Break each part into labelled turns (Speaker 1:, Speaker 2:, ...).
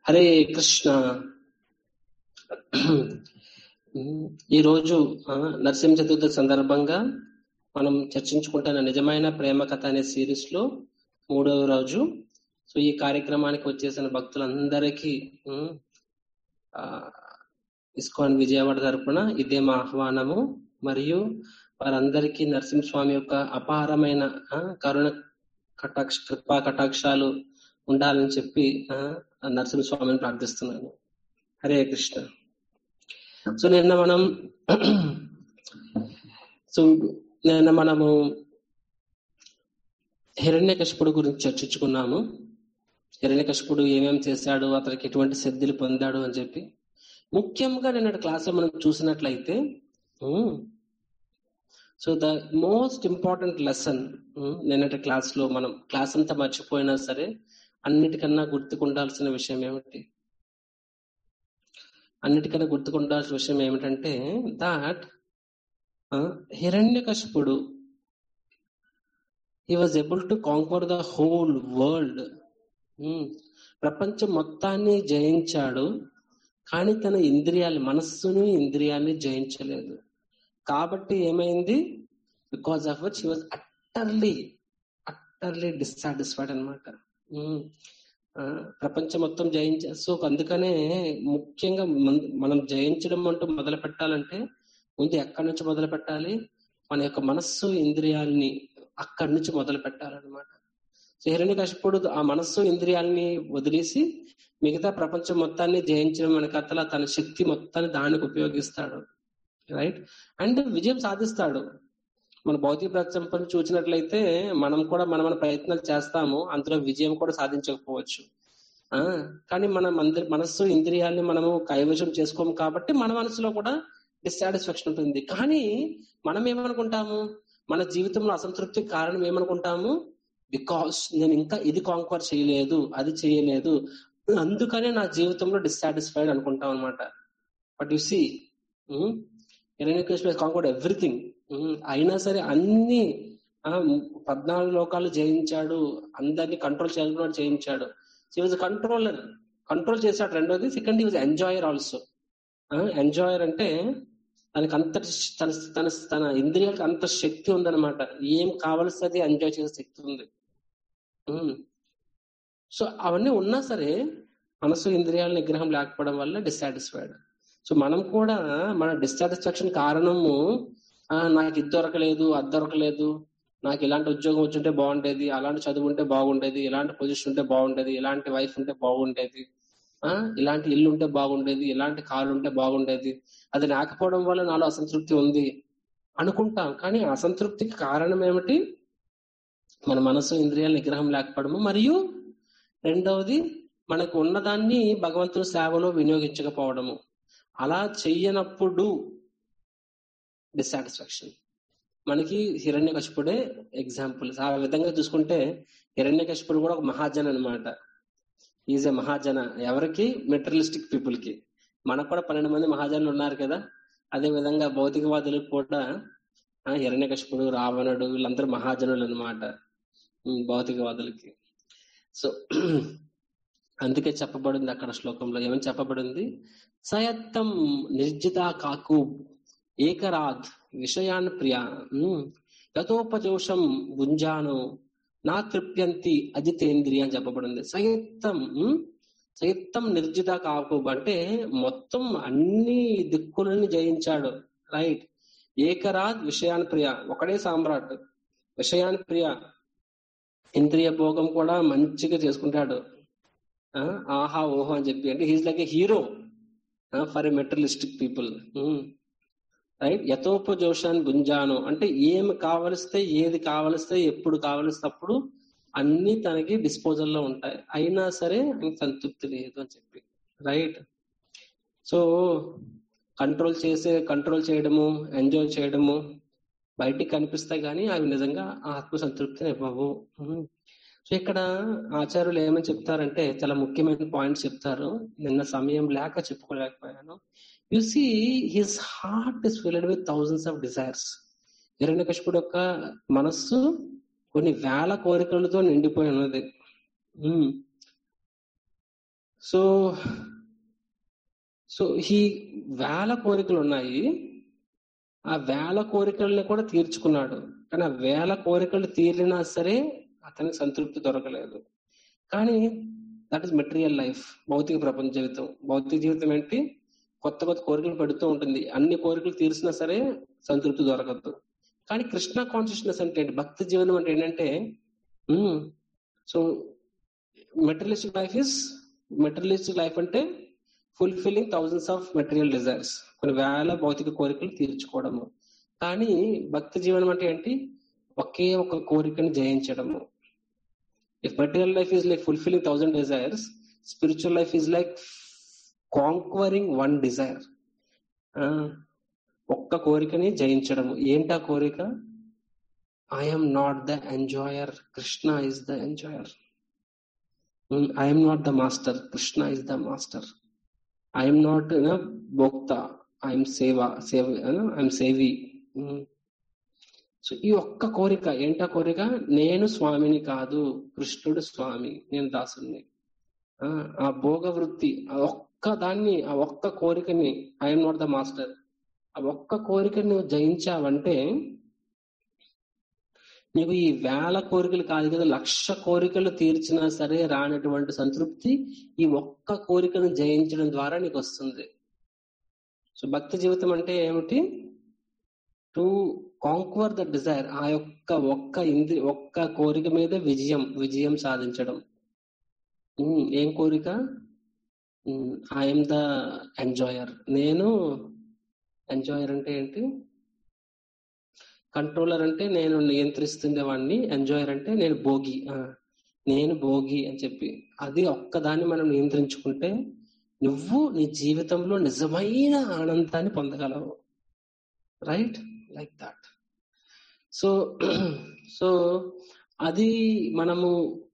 Speaker 1: హరే కృష్ణ ఈరోజు ఆ, నరసింహ చతుర్థి సందర్భంగా మనం చర్చించుకుంటున్న నిజమైన ప్రేమ కథ అనే సిరీస్ లో మూడవ రోజు సో ఈ కార్యక్రమానికి వచ్చేసిన భక్తులందరికీ ఉమ్, ఆ, ఇస్కాన్ విజయవాడ తరపున ఇదే మా ఆహ్వానము మరియు వారందరికీ నరసింహస్వామి యొక్క అపారమైన ఆ, కరుణ కటాక్ష కృపా కటాక్షాలు ఉండాలని చెప్పి ఆ, నరసింహస్వామిని ప్రార్థిస్తున్నాను హరే కృష్ణ సో నిన్న మనం సో నిన్న మనము హిరణ్యకశిపుడు గురించి చర్చించుకున్నాము హిరణ్యకశిపుడు ఏమేమి చేశాడు అతనికి ఎటువంటి సిద్ధిలు పొందాడు అని చెప్పి ముఖ్యంగా నిన్నటి క్లాస్ లో మనం చూసినట్లయితే so the most important lesson నిన్నటి క్లాస్ లో మనం క్లాస్ అంతా మర్చిపోయినా సరే అన్నిటికన్నా గుర్తుకుండాల్సిన విషయం ఏమిటి అన్నిటికన్నా గుర్తుకుండాల్సిన విషయం ఏమిటంటే దాట్ హిరణ్యకశిపుడు he was able to conquer the whole world ప్రపంచం మొత్తాన్ని జయించాడు కానీ తన ఇంద్రియాలు మనస్సును ఇంద్రియాన్ని జయించలేదు కాబట్టి ఏమైంది because of which he was utterly utterly dissatisfied అనమాట ప్రపంచం మొత్తం జయించ సో అందుకనే ముఖ్యంగా మన- మనం జయించడం అంటూ మొదలు పెట్టాలంటే ముందు ఎక్కడి నుంచి మొదలు పెట్టాలి మన యొక్క మనస్సు ఇంద్రియాలని అక్కడి నుంచి మొదలు పెట్టాలన్నమాట సో హిరణ్యకశిపుడు ఆ మనస్సు ఇంద్రియాలని వదిలేసి మిగతా ప్రపంచం మొత్తాన్ని జయించడం వెనకతల తన శక్తి మొత్తాన్ని దానికి ఉపయోగిస్తాడు రైట్ అండ్ విజయం సాధిస్తాడు మన భౌతిక ప్రపంచం చూసినట్లయితే మనం కూడా మన మన ప్రయత్నాలు చేస్తాము అందులో విజయం కూడా సాధించకపోవచ్చు ఆ కానీ మన మంది- మనస్సు ఇంద్రియాలని మనము కైవశం చేసుకోము కాబట్టి మన మనసులో కూడా డిస్సాటిస్ఫాక్షన్ ఉంటుంది కానీ మనం ఏమనుకుంటాము మన జీవితంలో అసంతృప్తికి కారణం ఏమనుకుంటాము బికాస్ నేను ఇంకా ఇది కాంక్వర్ చేయలేదు అది చేయలేదు అందుకనే నా జీవితంలో డిస్సాటిస్ఫైడ్ అనుకుంటాం అనమాట but you see conquered everything అయినా సరే అన్ని ఆ, పద్నాలుగు లోకాలు జయించాడు అందరినీ కంట్రోల్ చేసుకున్నాడు జయించాడు హీ వాజ్ కంట్రోలర్ కంట్రోల్ చేశాడు రెండోది second he was enjoyer also enjoyer అంటే తనకి అంత తన తన తన ఇంద్రియాలకు అంత శక్తి ఉందన్నమాట ఏం కావలసింది ఎంజాయ్ చేసే శక్తి ఉంది సో అవన్నీ ఉన్నా సరే మనసు ఇంద్రియాల నిగ్రహం లేకపోవడం వల్ల డిస్సాటిస్ఫైడ్ సో మనం కూడా మన డిస్సాటిస్ఫాక్షన్ కారణము ఆ, నాకు ఇది దొరకలేదు అది దొరకలేదు నాకు ఇలాంటి ఉద్యోగం వచ్చుంటే బాగుండేది అలాంటి చదువు ఉంటే బాగుండేది ఇలాంటి పొజిషన్ ఉంటే బాగుండేది ఇలాంటి వైఫ్ ఉంటే బాగుండేది ఆ ఇలాంటి ఇల్లు ఉంటే బాగుండేది ఇలాంటి కారు ఉంటే బాగుండేది అది లేకపోవడం వల్ల నాలో అసంతృప్తి ఉంది అనుకుంటాం కానీ ఆ అసంతృప్తికి కారణం ఏమిటి మన మనసు ఇంద్రియాల నిగ్రహం లేకపోవడము మరియు రెండవది మనకు ఉన్నదాన్ని భగవంతుని సేవలో వినియోగించకపోవడము అలా చెయ్యనప్పుడు డిస్సాటిస్ఫాక్షన్ మనకి హిరణ్యకశిపుడే ఎగ్జాంపుల్ ఆ విధంగా చూసుకుంటే హిరణ్యకశిపుడు కూడా ఒక మహాజన్ అన్నమాట ఈజ్ ఎ మహాజన ఎవరికి మెటీరియలిస్టిక్ పీపుల్ కి మనకు కూడా పన్నెండు మంది మహాజనులు ఉన్నారు కదా అదే విధంగా భౌతికవాదులకు కూడా ఆ, హిరణ్యకశిపుడు రావణుడు వీళ్ళందరూ మహాజనులు అనమాట భౌతికవాదులకి సో అందుకే చెప్పబడింది అక్కడ శ్లోకంలో ఏమని చెప్పబడింది సయత్తం నిర్జిత కాకు ఏకరాగ్ విషయాన్ ప్రియ ఉమ్, యథోపజోషం గుంజాను నా తృప్యంతి అజితేంద్రియ అని చెప్పబడింది సయత్తం ఉమ్, సయత్తం నిర్జిత కాకు అంటే మొత్తం అన్ని దిక్కులని జయించాడు రైట్ ఏకరాగ్ విషయాన్ ప్రియ ఒకడే సామ్రాట్ విషయాన్ ప్రియ ఇంద్రియ భోగం కూడా మంచిగా చేసుకుంటాడు ఆ, ఆహా ఓహో అని చెప్పి అంటే he's like a hero for a materialistic people right యథోపజోషాన్ గుంజాను అంటే ఏమి కావలిస్తే ఏది కావలిస్తే ఎప్పుడు కావలిస్తే అప్పుడు అన్ని తనకి డిస్పోజల్ లో ఉంటాయి అయినా సరే ఆయనకి సంతృప్తి లేదు అని చెప్పి రైట్ సో కంట్రోల్ చేసే కంట్రోల్ చేయడము ఎంజాయ్ చేయడము బయటికి కనిపిస్తాయి కానీ అవి నిజంగా ఆత్మ సంతృప్తిని ఇవ్వవు ఉమ్. సో ఇక్కడ ఆచార్యులు ఏమని చెప్తారంటే చాలా ముఖ్యమైన పాయింట్స్ చెప్తారు నిన్న సమయం లేక చెప్పుకోలేకపోయాను you see his heart is filled with thousands of desires హిరణ్యకశిపుడు యొక్క మనస్సు కొన్ని వేల కోరికలతో నిండిపోయి ఉన్నది ఉమ్. సో సో ఈ వేల కోరికలు ఉన్నాయి ఆ వేల కోరికల్ని కూడా తీర్చుకున్నాడు కానీ ఆ వేల కోరికలు తీరినా సరే అతనికి సంతృప్తి దొరకలేదు కానీ దట్ ఇస్ మెటీరియల్ లైఫ్ భౌతిక ప్రపంచ జీవితం భౌతిక జీవితం ఏంటి కొత్త కొత్త కోరికలు పెడుతూ ఉంటుంది అన్ని కోరికలు తీర్చినా సరే సంతృప్తి దొరకదు కానీ కృష్ణ కాన్షియస్నెస్ అంటే ఏంటి భక్తి జీవనం అంటే ఏంటంటే so materialistic life is materialistic life అంటే fulfilling thousands of material desires కొన్ని వేల భౌతిక కోరికలు తీర్చుకోవడము కానీ భక్తి జీవనం అంటే ఏంటి ఒకే ఒక కోరికను జయించడము if material life is like fulfilling thousand desires spiritual life is like conquering one desire ఒక్క కోరికని జయించడము ఏంటా కోరిక I'm not the enjoyer Krishna is the enjoyer I'm not the master Krishna is the master I'm not భోక్త I'm సేవ సేవ I'm సేవి so ఈ ఒక్క కోరిక ఏంటా కోరిక నేను స్వామిని కాదు కృష్ణుడు స్వామి నేను దాసుని ఆ భోగ వృత్తి ఆ ఒక్క దాన్ని ఆ ఒక్క కోరికని ఐఎమ్ నాట్ ద మాస్టర్ ఆ ఒక్క కోరికని నువ్వు జయించావంటే నీకు ఈ వేల కోరికలు కాదు కదా లక్ష కోరికలు తీర్చినా సరే రానటువంటి సంతృప్తి ఈ ఒక్క కోరికను జయించడం ద్వారా నీకు వస్తుంది సో భక్తి జీవితం అంటే ఏమిటి టు కాంక్వర్ ద డిజైర్ ఆ యొక్క ఒక్క ఇంద్రి ఒక్క కోరిక మీద విజయం విజయం సాధించడం ఏం కోరిక ఐఎమ్ ద ఎంజాయర్ నేను ఎంజాయర్ అంటే ఏంటి కంట్రోలర్ అంటే నేను నియంత్రిస్తుండేవాడిని ఎంజాయర్ అంటే నేను భోగి నేను భోగి అని చెప్పి అది ఒక్కదాన్ని మనం నియంత్రించుకుంటే నువ్వు నీ జీవితంలో నిజమైన ఆనందాన్ని పొందగలవు right like that so so అది మనము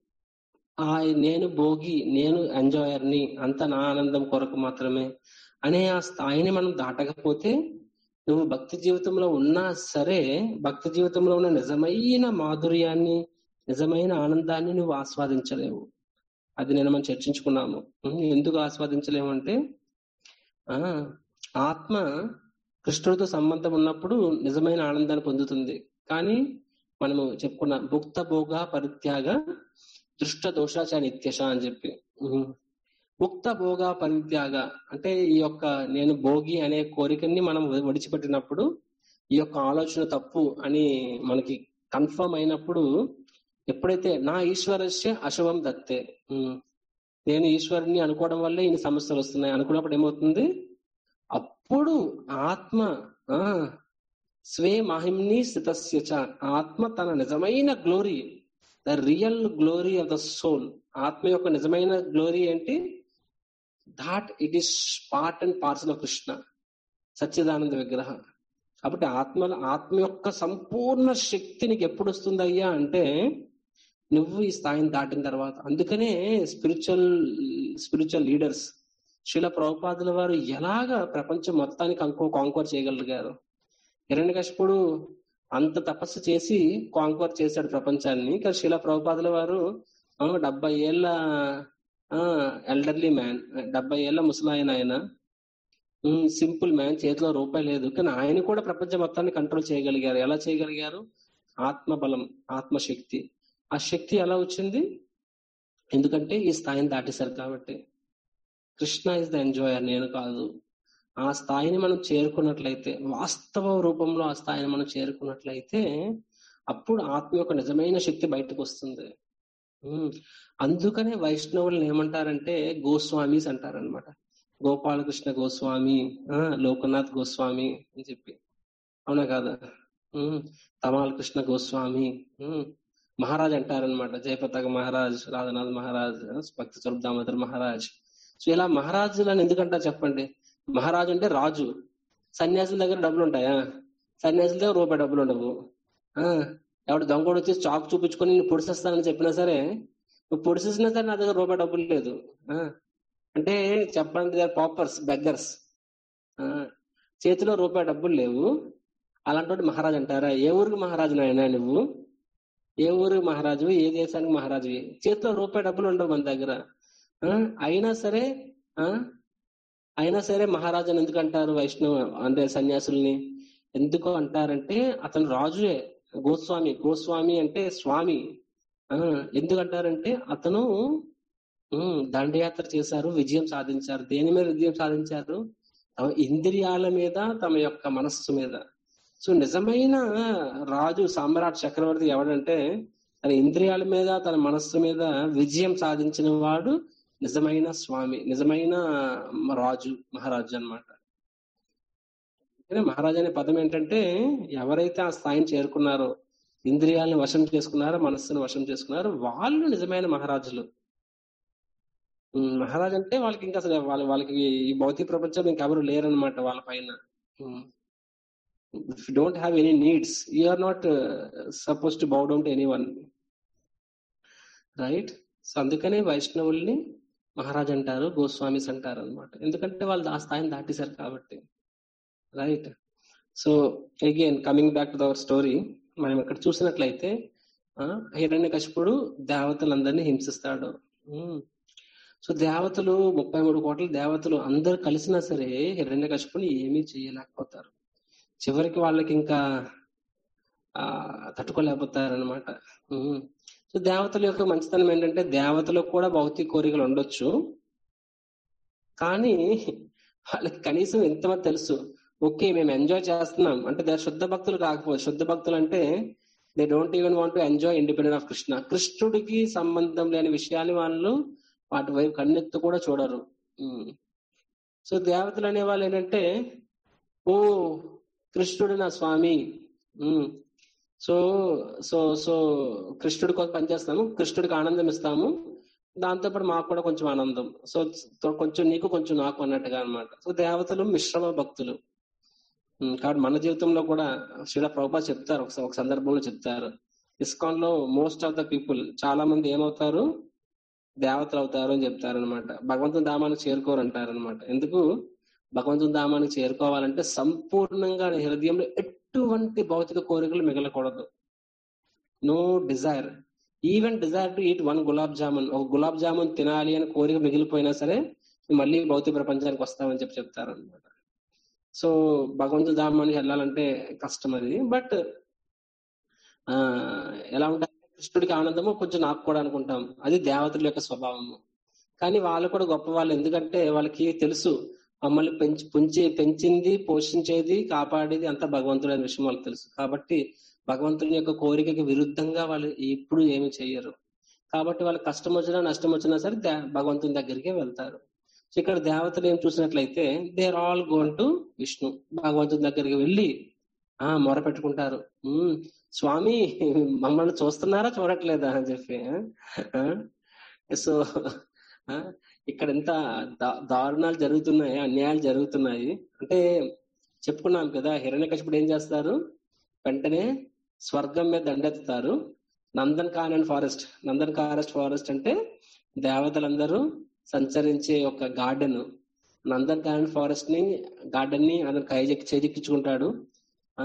Speaker 1: ఆ నేను భోగి నేను ఎంజాయర్ని అంత నా ఆనందం కొరకు మాత్రమే అనే ఆ స్థాయిని మనం దాటకపోతే నువ్వు భక్తి జీవితంలో ఉన్నా సరే భక్తి జీవితంలో ఉన్న నిజమైన మాధుర్యాన్ని నిజమైన ఆనందాన్ని నువ్వు ఆస్వాదించలేవు అది నేను మనం చర్చించుకున్నాము ఎందుకు ఆస్వాదించలేము అంటే ఆ ఆత్మ కృష్ణుడితో సంబంధం ఉన్నప్పుడు నిజమైన ఆనందాన్ని పొందుతుంది కానీ మనము చెప్పుకున్న భుక్త భోగ పరిత్యాగ దృష్ట దోషాచ నిత్యష అని చెప్పి ముక్త భోగ పరిత్యాగ అంటే ఈ యొక్క నేను భోగి అనే కోరికని మనం విడిచిపెట్టినప్పుడు ఈ యొక్క ఆలోచన తప్పు అని మనకి కన్ఫర్మ్ అయినప్పుడు ఎప్పుడైతే నా ఈశ్వరస్య అశుభం దత్తే నేను ఈశ్వరుని అనుకోవడం వల్లే ఇన్ని సమస్యలు వస్తున్నాయి అనుకున్నప్పుడు ఏమవుతుంది అప్పుడు ఆత్మ ఆ స్వే మహిమ్ని స్థితస్య ఆత్మ తన నిజమైన glory the real glory of the soul ఆత్మ యొక్క నిజమైన గ్లోరీ ఏంటి that it is part and parcel of Krishna సచ్చిదానంద విగ్రహ కాబట్టి ఆత్మ ఆత్మ యొక్క సంపూర్ణ శక్తి నీకు ఎప్పుడు వస్తుంది అయ్యా అంటే నువ్వు ఈ స్థాయిని దాటిన తర్వాత అందుకనే స్పిరిచువల్ స్పిరిచువల్ లీడర్స్ శిల ప్రభుపాదుల వారు ఎలాగ ప్రపంచం మొత్తానికి అంకో కాంక్వర్ చేయగలిగారు హిరణ్యకశిపుడు అంత తపస్సు చేసి కాంక్వర్ చేశాడు ప్రపంచాన్ని కానీ శిల ప్రభుపాదుల వారు డెబ్బై ఏళ్ళ ఎల్డర్లీ మ్యాన్ డెబ్బై ఏళ్ళ ముసలాయన ఆయన సింపుల్ మ్యాన్ చేతిలో రూపాయి లేదు కానీ ఆయన కూడా ప్రపంచం మొత్తాన్ని కంట్రోల్ చేయగలిగారు ఎలా చేయగలిగారు ఆత్మ బలం ఆత్మశక్తి ఆ శక్తి ఎలా వచ్చింది ఎందుకంటే ఈ స్థాయిని దాటేశారు కాబట్టి కృష్ణ ఇస్ ద ఎంజాయర్ నేను కాదు ఆ స్థాయిని మనం చేరుకున్నట్లయితే వాస్తవ రూపంలో ఆ స్థాయిని మనం చేరుకున్నట్లయితే అప్పుడు ఆత్మ యొక్క నిజమైన శక్తి బయటకు వస్తుంది అందుకనే వైష్ణవులను ఏమంటారంటే గోస్వామీస్ అంటారనమాట గోపాలకృష్ణ గోస్వామి లోకనాథ్ గోస్వామి అని చెప్పి అవునా కాదా తమాల్ కృష్ణ గోస్వామి మహారాజ్ అంటారనమాట జయపతాక మహారాజ్ రాధనాథ్ మహారాజ్ భక్తి స్వరూప్ దామోదర్ మహారాజ్ సో ఇలా మహారాజులను ఎందుకంటారు చెప్పండి మహారాజు అంటే రాజు సన్యాసుల దగ్గర డబ్బులు ఉంటాయా సన్యాసుల దగ్గర రూపాయి డబ్బులు ఉండవు ఎవడు దొంగడు వచ్చి చాకు చూపించుకొని నేను పొడిసేస్తానని చెప్పినా సరే నువ్వు పొడిసేసినా సరే నా దగ్గర రూపాయి డబ్బులు లేదు అంటే చెప్పండి పాపర్స్ బెగ్గర్స్ చేతిలో రూపాయి డబ్బులు లేవు అలాంటి మహారాజు అంటారా ఏ ఊరికి మహారాజు నాయన నువ్వు ఏ ఊరు మహారాజు ఏ దేశానికి మహారాజు చేతిలో రూపాయి డబ్బులు ఉండవు మన దగ్గర ఆ, అయినా సరే ఆ అయినా సరే మహారాజాని ఎందుకు అంటారు వైష్ణవ అంటే సన్యాసుల్ని ఎందుకు అంటారంటే అతను రాజుయే గోస్వామి గోస్వామి అంటే స్వామి ఆ ఎందుకు అంటారంటే అతను ఉమ్, దండయాత్ర చేశారు విజయం సాధించారు దేని మీద విజయం సాధించారు తమ ఇంద్రియాల మీద తమ యొక్క మనస్సు మీద సో నిజమైన రాజు సామ్రాట్ చక్రవర్తి ఎవడంటే తన ఇంద్రియాల మీద తన మనస్సు మీద విజయం సాధించిన వాడు నిజమైన స్వామి నిజమైన రాజు మహారాజు అన్నమాట అందుకనే మహారాజు అనే పదం ఏంటంటే ఎవరైతే ఆ స్థాయిని చేరుకున్నారో ఇంద్రియాలను వశం చేసుకున్నారో మనస్సును వశం చేసుకున్నారో వాళ్ళు నిజమైన మహారాజులు ఉమ్, మహారాజు అంటే వాళ్ళకి ఇంకా అసలు వాళ్ళ వాళ్ళకి ఈ భౌతిక ప్రపంచం ఇంకెవరు లేరనమాట వాళ్ళ పైన if don't have any needs you are not suppose to bow down to anyone right so అందుకనే వైష్ణవుల్ని మహారాజ్ అంటారు గోస్వామిస్ అంటారు అనమాట ఎందుకంటే వాళ్ళు ఆ స్థాయిని దాటేశారు కాబట్టి right so again coming back to our story మనం ఇక్కడ చూసినట్లయితే హిరణ్య కశిపుడు దేవతలందరినీ హింసిస్తాడు ఉమ్. సో దేవతలు ముప్పై మూడు కోట్ల దేవతలు అందరు కలిసినా సరే హిరణ్య కశిపుని ఏమీ చేయలేకపోతారు చివరికి వాళ్ళకి ఇంకా ఆ తట్టుకోలేకపోతారనమాట సో దేవతల యొక్క మంచితనం ఏంటంటే దేవతలకు కూడా భౌతిక కోరికలు ఉండొచ్చు కానీ వాళ్ళకి కనీసం ఎంతమంది తెలుసు ఓకే మేము ఎంజాయ్ చేస్తున్నాం అంటే దే శుద్ధ భక్తులు కాకపోవచ్చు శుద్ధ భక్తులు అంటే they don't even want to enjoy independent of Krishna కృష్ణుడికి సంబంధం లేని విషయాన్ని వాళ్ళు వాటి వైపు కన్నెత్తు కూడా చూడరు ఉమ్. సో దేవతలు అనే వాళ్ళు ఏంటంటే ఓ కృష్ణుడు నా స్వామి ఉమ్. సో సో సో కృష్ణుడి కోసం పనిచేస్తాము కృష్ణుడికి ఆనందం ఇస్తాము దాంతో పాటు మాకు కూడా కొంచెం ఆనందం సో తో- కొంచెం నీకు కొంచెం నాకు అన్నట్టుగా అన్నమాట సో దేవతలు మిశ్రమ భక్తులు ఉమ్, కాబట్టి మన జీవితంలో కూడా శ్రీల ప్రభుపా చెప్తారు ఒక ఒక సందర్భంలో చెప్తారు ఇస్కాన్ లో మోస్ట్ ఆఫ్ ద పీపుల్ చాలా మంది ఏమవుతారు దేవతలు అవుతారు అని చెప్తారు అనమాట భగవంతుని ధామానికి చేరుకోరు అంటారు అనమాట ఎందుకు భగవంతుని ధామానికి చేరుకోవాలంటే సంపూర్ణంగా నీ హృదయంలో ఎటువంటి భౌతిక కోరికలు మిగలకూడదు no desire even desire to eat one gulab jamun ఒక గులాబ్ జామున్ తినాలి అని కోరిక మిగిలిపోయినా సరే నువ్వు మళ్ళీ భౌతిక ప్రపంచానికి వస్తామని చెప్పి చెప్తారు అనమాట సో భగవంతుని ధామానికి వెళ్ళాలంటే కష్టం అది బట్ ఆ ఎలా ఉంటారు కృష్ణుడికి ఆనందము కొంచెం నాకు కూడా అనుకుంటాం అది దేవతల యొక్క స్వభావము కానీ వాళ్ళు కూడా గొప్ప వాళ్ళు ఎందుకంటే వాళ్ళకి తెలుసు మమ్మల్ని పెంచి పుంచి పెంచింది పోషించేది కాపాడేది అంతా భగవంతుడు అనే విషయం వాళ్ళకి తెలుసు కాబట్టి భగవంతుని యొక్క కోరికకి విరుద్ధంగా వాళ్ళు ఎప్పుడు ఏమి చెయ్యరు కాబట్టి వాళ్ళకి కష్టం వచ్చినా నష్టం వచ్చినా సరే దే- భగవంతుని దగ్గరికే వెళ్తారు సో ఇక్కడ దేవతలు ఏం చూసినట్లయితే they are all gone to Vishnu భగవంతుని దగ్గరికి వెళ్ళి ఆ మొర పెట్టుకుంటారు "ఉమ్, స్వామి మమ్మల్ని చూస్తున్నారా చూడట్లేదా అని చెప్పి ఆ? సో ఆ, ఇక్కడ ఎంత దా- దారుణాలు జరుగుతున్నాయి అన్యాయాలు జరుగుతున్నాయి అంటే చెప్పుకున్నాం కదా హిరణ్యకశిపుడు ఏం చేస్తారు వెంటనే స్వర్గం మీద దండెత్తుతారు నందన్ కానన్ ఫారెస్ట్ నందన్ కారెస్ట్ ఫారెస్ట్ అంటే దేవతలందరూ సంచరించే ఒక గార్డెన్ నందన్ కానన్ ఫారెస్ట్ ని గార్డెన్ ని అతను కైజెక్కి చేజెక్కించుకుంటాడు ఆ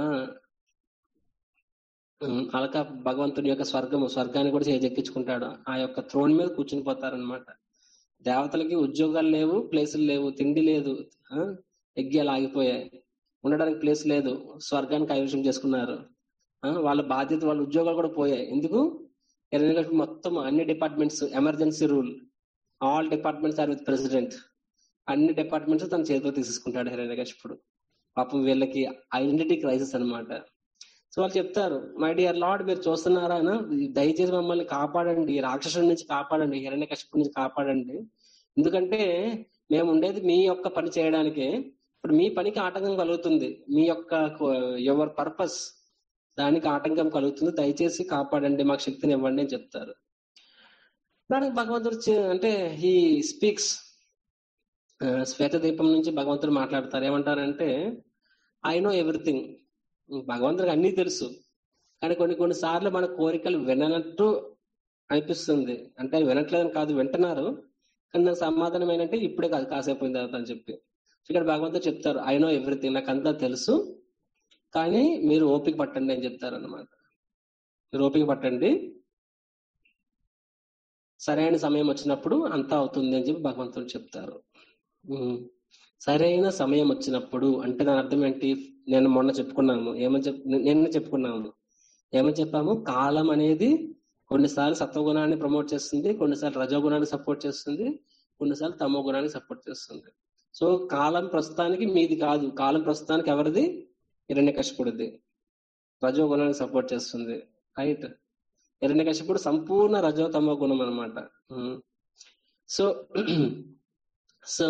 Speaker 1: ఉమ్, అలక భగవంతుని యొక్క స్వర్గము స్వర్గాన్ని కూడా చేజెక్కించుకుంటాడు ఆ యొక్క థ్రోన్ మీద కూర్చుని పోతారనమాట దేవతలకి ఉద్యోగాలు లేవు ప్లేసులు లేవు తిండి లేదు ఆ, యజ్ఞాలు ఆగిపోయాయి ఉండడానికి ప్లేస్ లేదు స్వర్గాన్ని కైవశం చేసుకున్నారు ఆ, వాళ్ళ బాధ్యత వాళ్ళ ఉద్యోగాలు కూడా పోయాయి ఎందుకు హిరణ్యకశిపుడు మొత్తం అన్ని departments emergency rule all departments are with president అన్ని డిపార్ట్మెంట్స్ తన చేతిలో తీసేసుకుంటాడు హిరణ్యకశిపుడు పాపం వీళ్ళకి ఐడెంటిటీ క్రైసిస్ అన్నమాట సో వాళ్ళు చెప్తారు మై డియర్ లార్డ్ మీరు చూస్తున్నారా అన్న దయచేసి మమ్మల్ని కాపాడండి ఈ రాక్షసుడి నుంచి కాపాడండి హిరణ్య కశిపు నుంచి కాపాడండి ఎందుకంటే మేము ఉండేది మీ యొక్క పని చేయడానికే ఇప్పుడు మీ పనికి ఆటంకం కలుగుతుంది మీ యొక్క యువర్ పర్పస్ దానికి ఆటంకం కలుగుతుంది దయచేసి కాపాడండి మాకు శక్తిని ఇవ్వండి అని చెప్తారు దానికి భగవంతుడు చే- అంటే ఈ స్పీక్స్ శ్వేత దీపం నుంచి భగవంతుడు మాట్లాడతారు ఏమంటారంటే ఐ నో ఎవ్రీథింగ్ భగవంతుడికి అన్నీ తెలుసు కానీ కొన్ని కొన్ని సార్లు మన కోరికలు విననట్టు అనిపిస్తుంది అంటే వినట్లేదని కాదు వింటున్నారు కానీ నాకు సమాధానం ఏంటంటే ఇప్పుడే కాదు కాసేపు అయిన తర్వాత అని చెప్పి ఇక్కడ భగవంతుడు చెప్తారు ఐ నో ఎవ్రీథింగ్ నాకు అంతా తెలుసు కానీ మీరు ఓపిక పట్టండి అని చెప్తారు అనమాట మీరు ఓపిక పట్టండి సరైన సమయం వచ్చినప్పుడు అంతా అవుతుంది అని చెప్పి భగవంతుడు చెప్తారు ఉమ్. సరైన సమయం వచ్చినప్పుడు అంటే దాని అర్థం ఏంటి నేను మొన్న చెప్పుకున్నాము ఏమని చెప్ నిన్న చెప్పుకున్నాము ఏమని చెప్పాము కాలం అనేది కొన్నిసార్లు సత్వగుణాన్ని ప్రమోట్ చేస్తుంది కొన్నిసార్లు రజోగుణాన్ని సపోర్ట్ చేస్తుంది కొన్నిసార్లు తమో గుణాన్ని సపోర్ట్ చేస్తుంది సో కాలం ప్రస్తుతానికి మీది కాదు కాలం ప్రస్తుతానికి ఎవరిది హిరణ్యకశిపుడిది రజోగుణాన్ని సపోర్ట్ చేస్తుంది రైట్ హిరణ్యకశిపుడు సంపూర్ణ రజో తమో గుణం అనమాట సో సో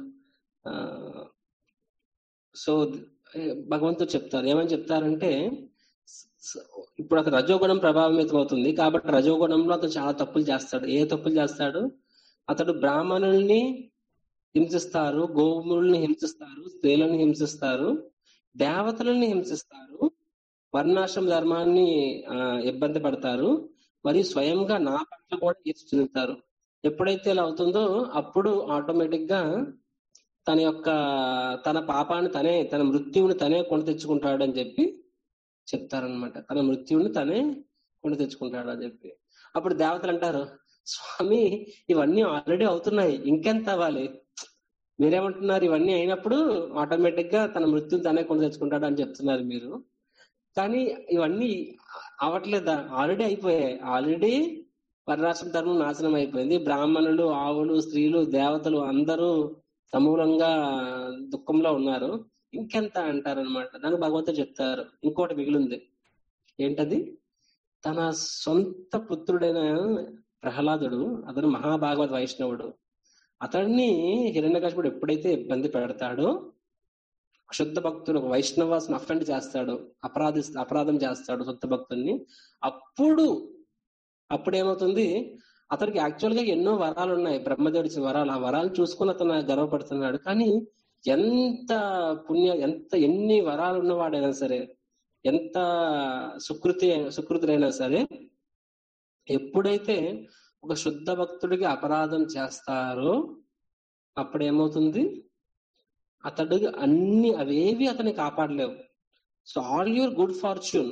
Speaker 1: సో భగవంతుడు చెప్తారు ఏమని చెప్తారంటే స- ఇప్పుడు అతను రజోగుణం ప్రభావితం అవుతుంది కాబట్టి రజోగుణంలో అతను చాలా తప్పులు చేస్తాడు ఏ తప్పులు చేస్తాడు అతడు బ్రాహ్మణుల్ని హింసిస్తారు గోవుల్ని హింసిస్తారు స్త్రీలను హింసిస్తారు దేవతలని హింసిస్తారు వర్ణాశ్రమ ధర్మాన్ని ఆ, ఇబ్బంది పడతారు మరియు స్వయంగా నా పట్ల కూడా ఈర్ష్య చెందుతారు ఎప్పుడైతే ఇలా అవుతుందో అప్పుడు ఆటోమేటిక్ గా తన యొక్క తన పాపాన్ని తనే తన మృత్యువుని తనే కొని తెచ్చుకుంటాడు అని చెప్పి చెప్తారనమాట తన మృత్యువుని తనే కొని తెచ్చుకుంటాడు అని చెప్పి అప్పుడు దేవతలు అంటారు స్వామి ఇవన్నీ ఆల్రెడీ అవుతున్నాయి ఇంకెంత అవ్వాలి మీరేమంటున్నారు ఇవన్నీ అయినప్పుడు ఆటోమేటిక్ గా తన మృత్యుని తనే కొని తెచ్చుకుంటాడు అని చెప్తున్నారు మీరు కానీ ఇవన్నీ అవట్లేదా ఆల్రెడీ అయిపోయాయి ఆల్రెడీ వర్ణాశ్రమ ధర్మం నాశనం అయిపోయింది బ్రాహ్మణులు ఆవులు స్త్రీలు దేవతలు అందరూ సమూలంగా దుఃఖంలో ఉన్నారు ఇంకెంత అంటారనమాట దానికి భగవంతుడు చెప్తారు ఇంకోటి మిగిలింది ఏంటది తన సొంత పుత్రుడైన ప్రహ్లాదుడు అతను మహాభాగవత్ వైష్ణవుడు అతన్ని హిరణ్యకశిపుడు ఎప్పుడైతే ఇబ్బంది పెడతాడో శుద్ధ భక్తుడు ఒక వైష్ణవాస్ని అఫెండ్ చేస్తాడు అపరాధి అపరాధం చేస్తాడు శుద్ధ భక్తుల్ని అప్పుడు అప్పుడు ఏమవుతుంది అతనికి యాక్చువల్ గా ఎన్నో వరాలు ఉన్నాయి బ్రహ్మదేవుడి ఇచ్చిన వరాలు ఆ వరాలు చూసుకుని అతను గర్వపడుతున్నాడు కానీ ఎంత పుణ్య ఎంత ఎన్ని వరాలు ఉన్నవాడైనా సరే ఎంత సుకృతి సుకృతుడైనా సరే ఎప్పుడైతే ఒక శుద్ధ భక్తుడికి అపరాధం చేస్తారో అప్పుడు ఏమవుతుంది అతడు అన్ని అవేవి అతన్ని కాపాడలేవు so all your good fortune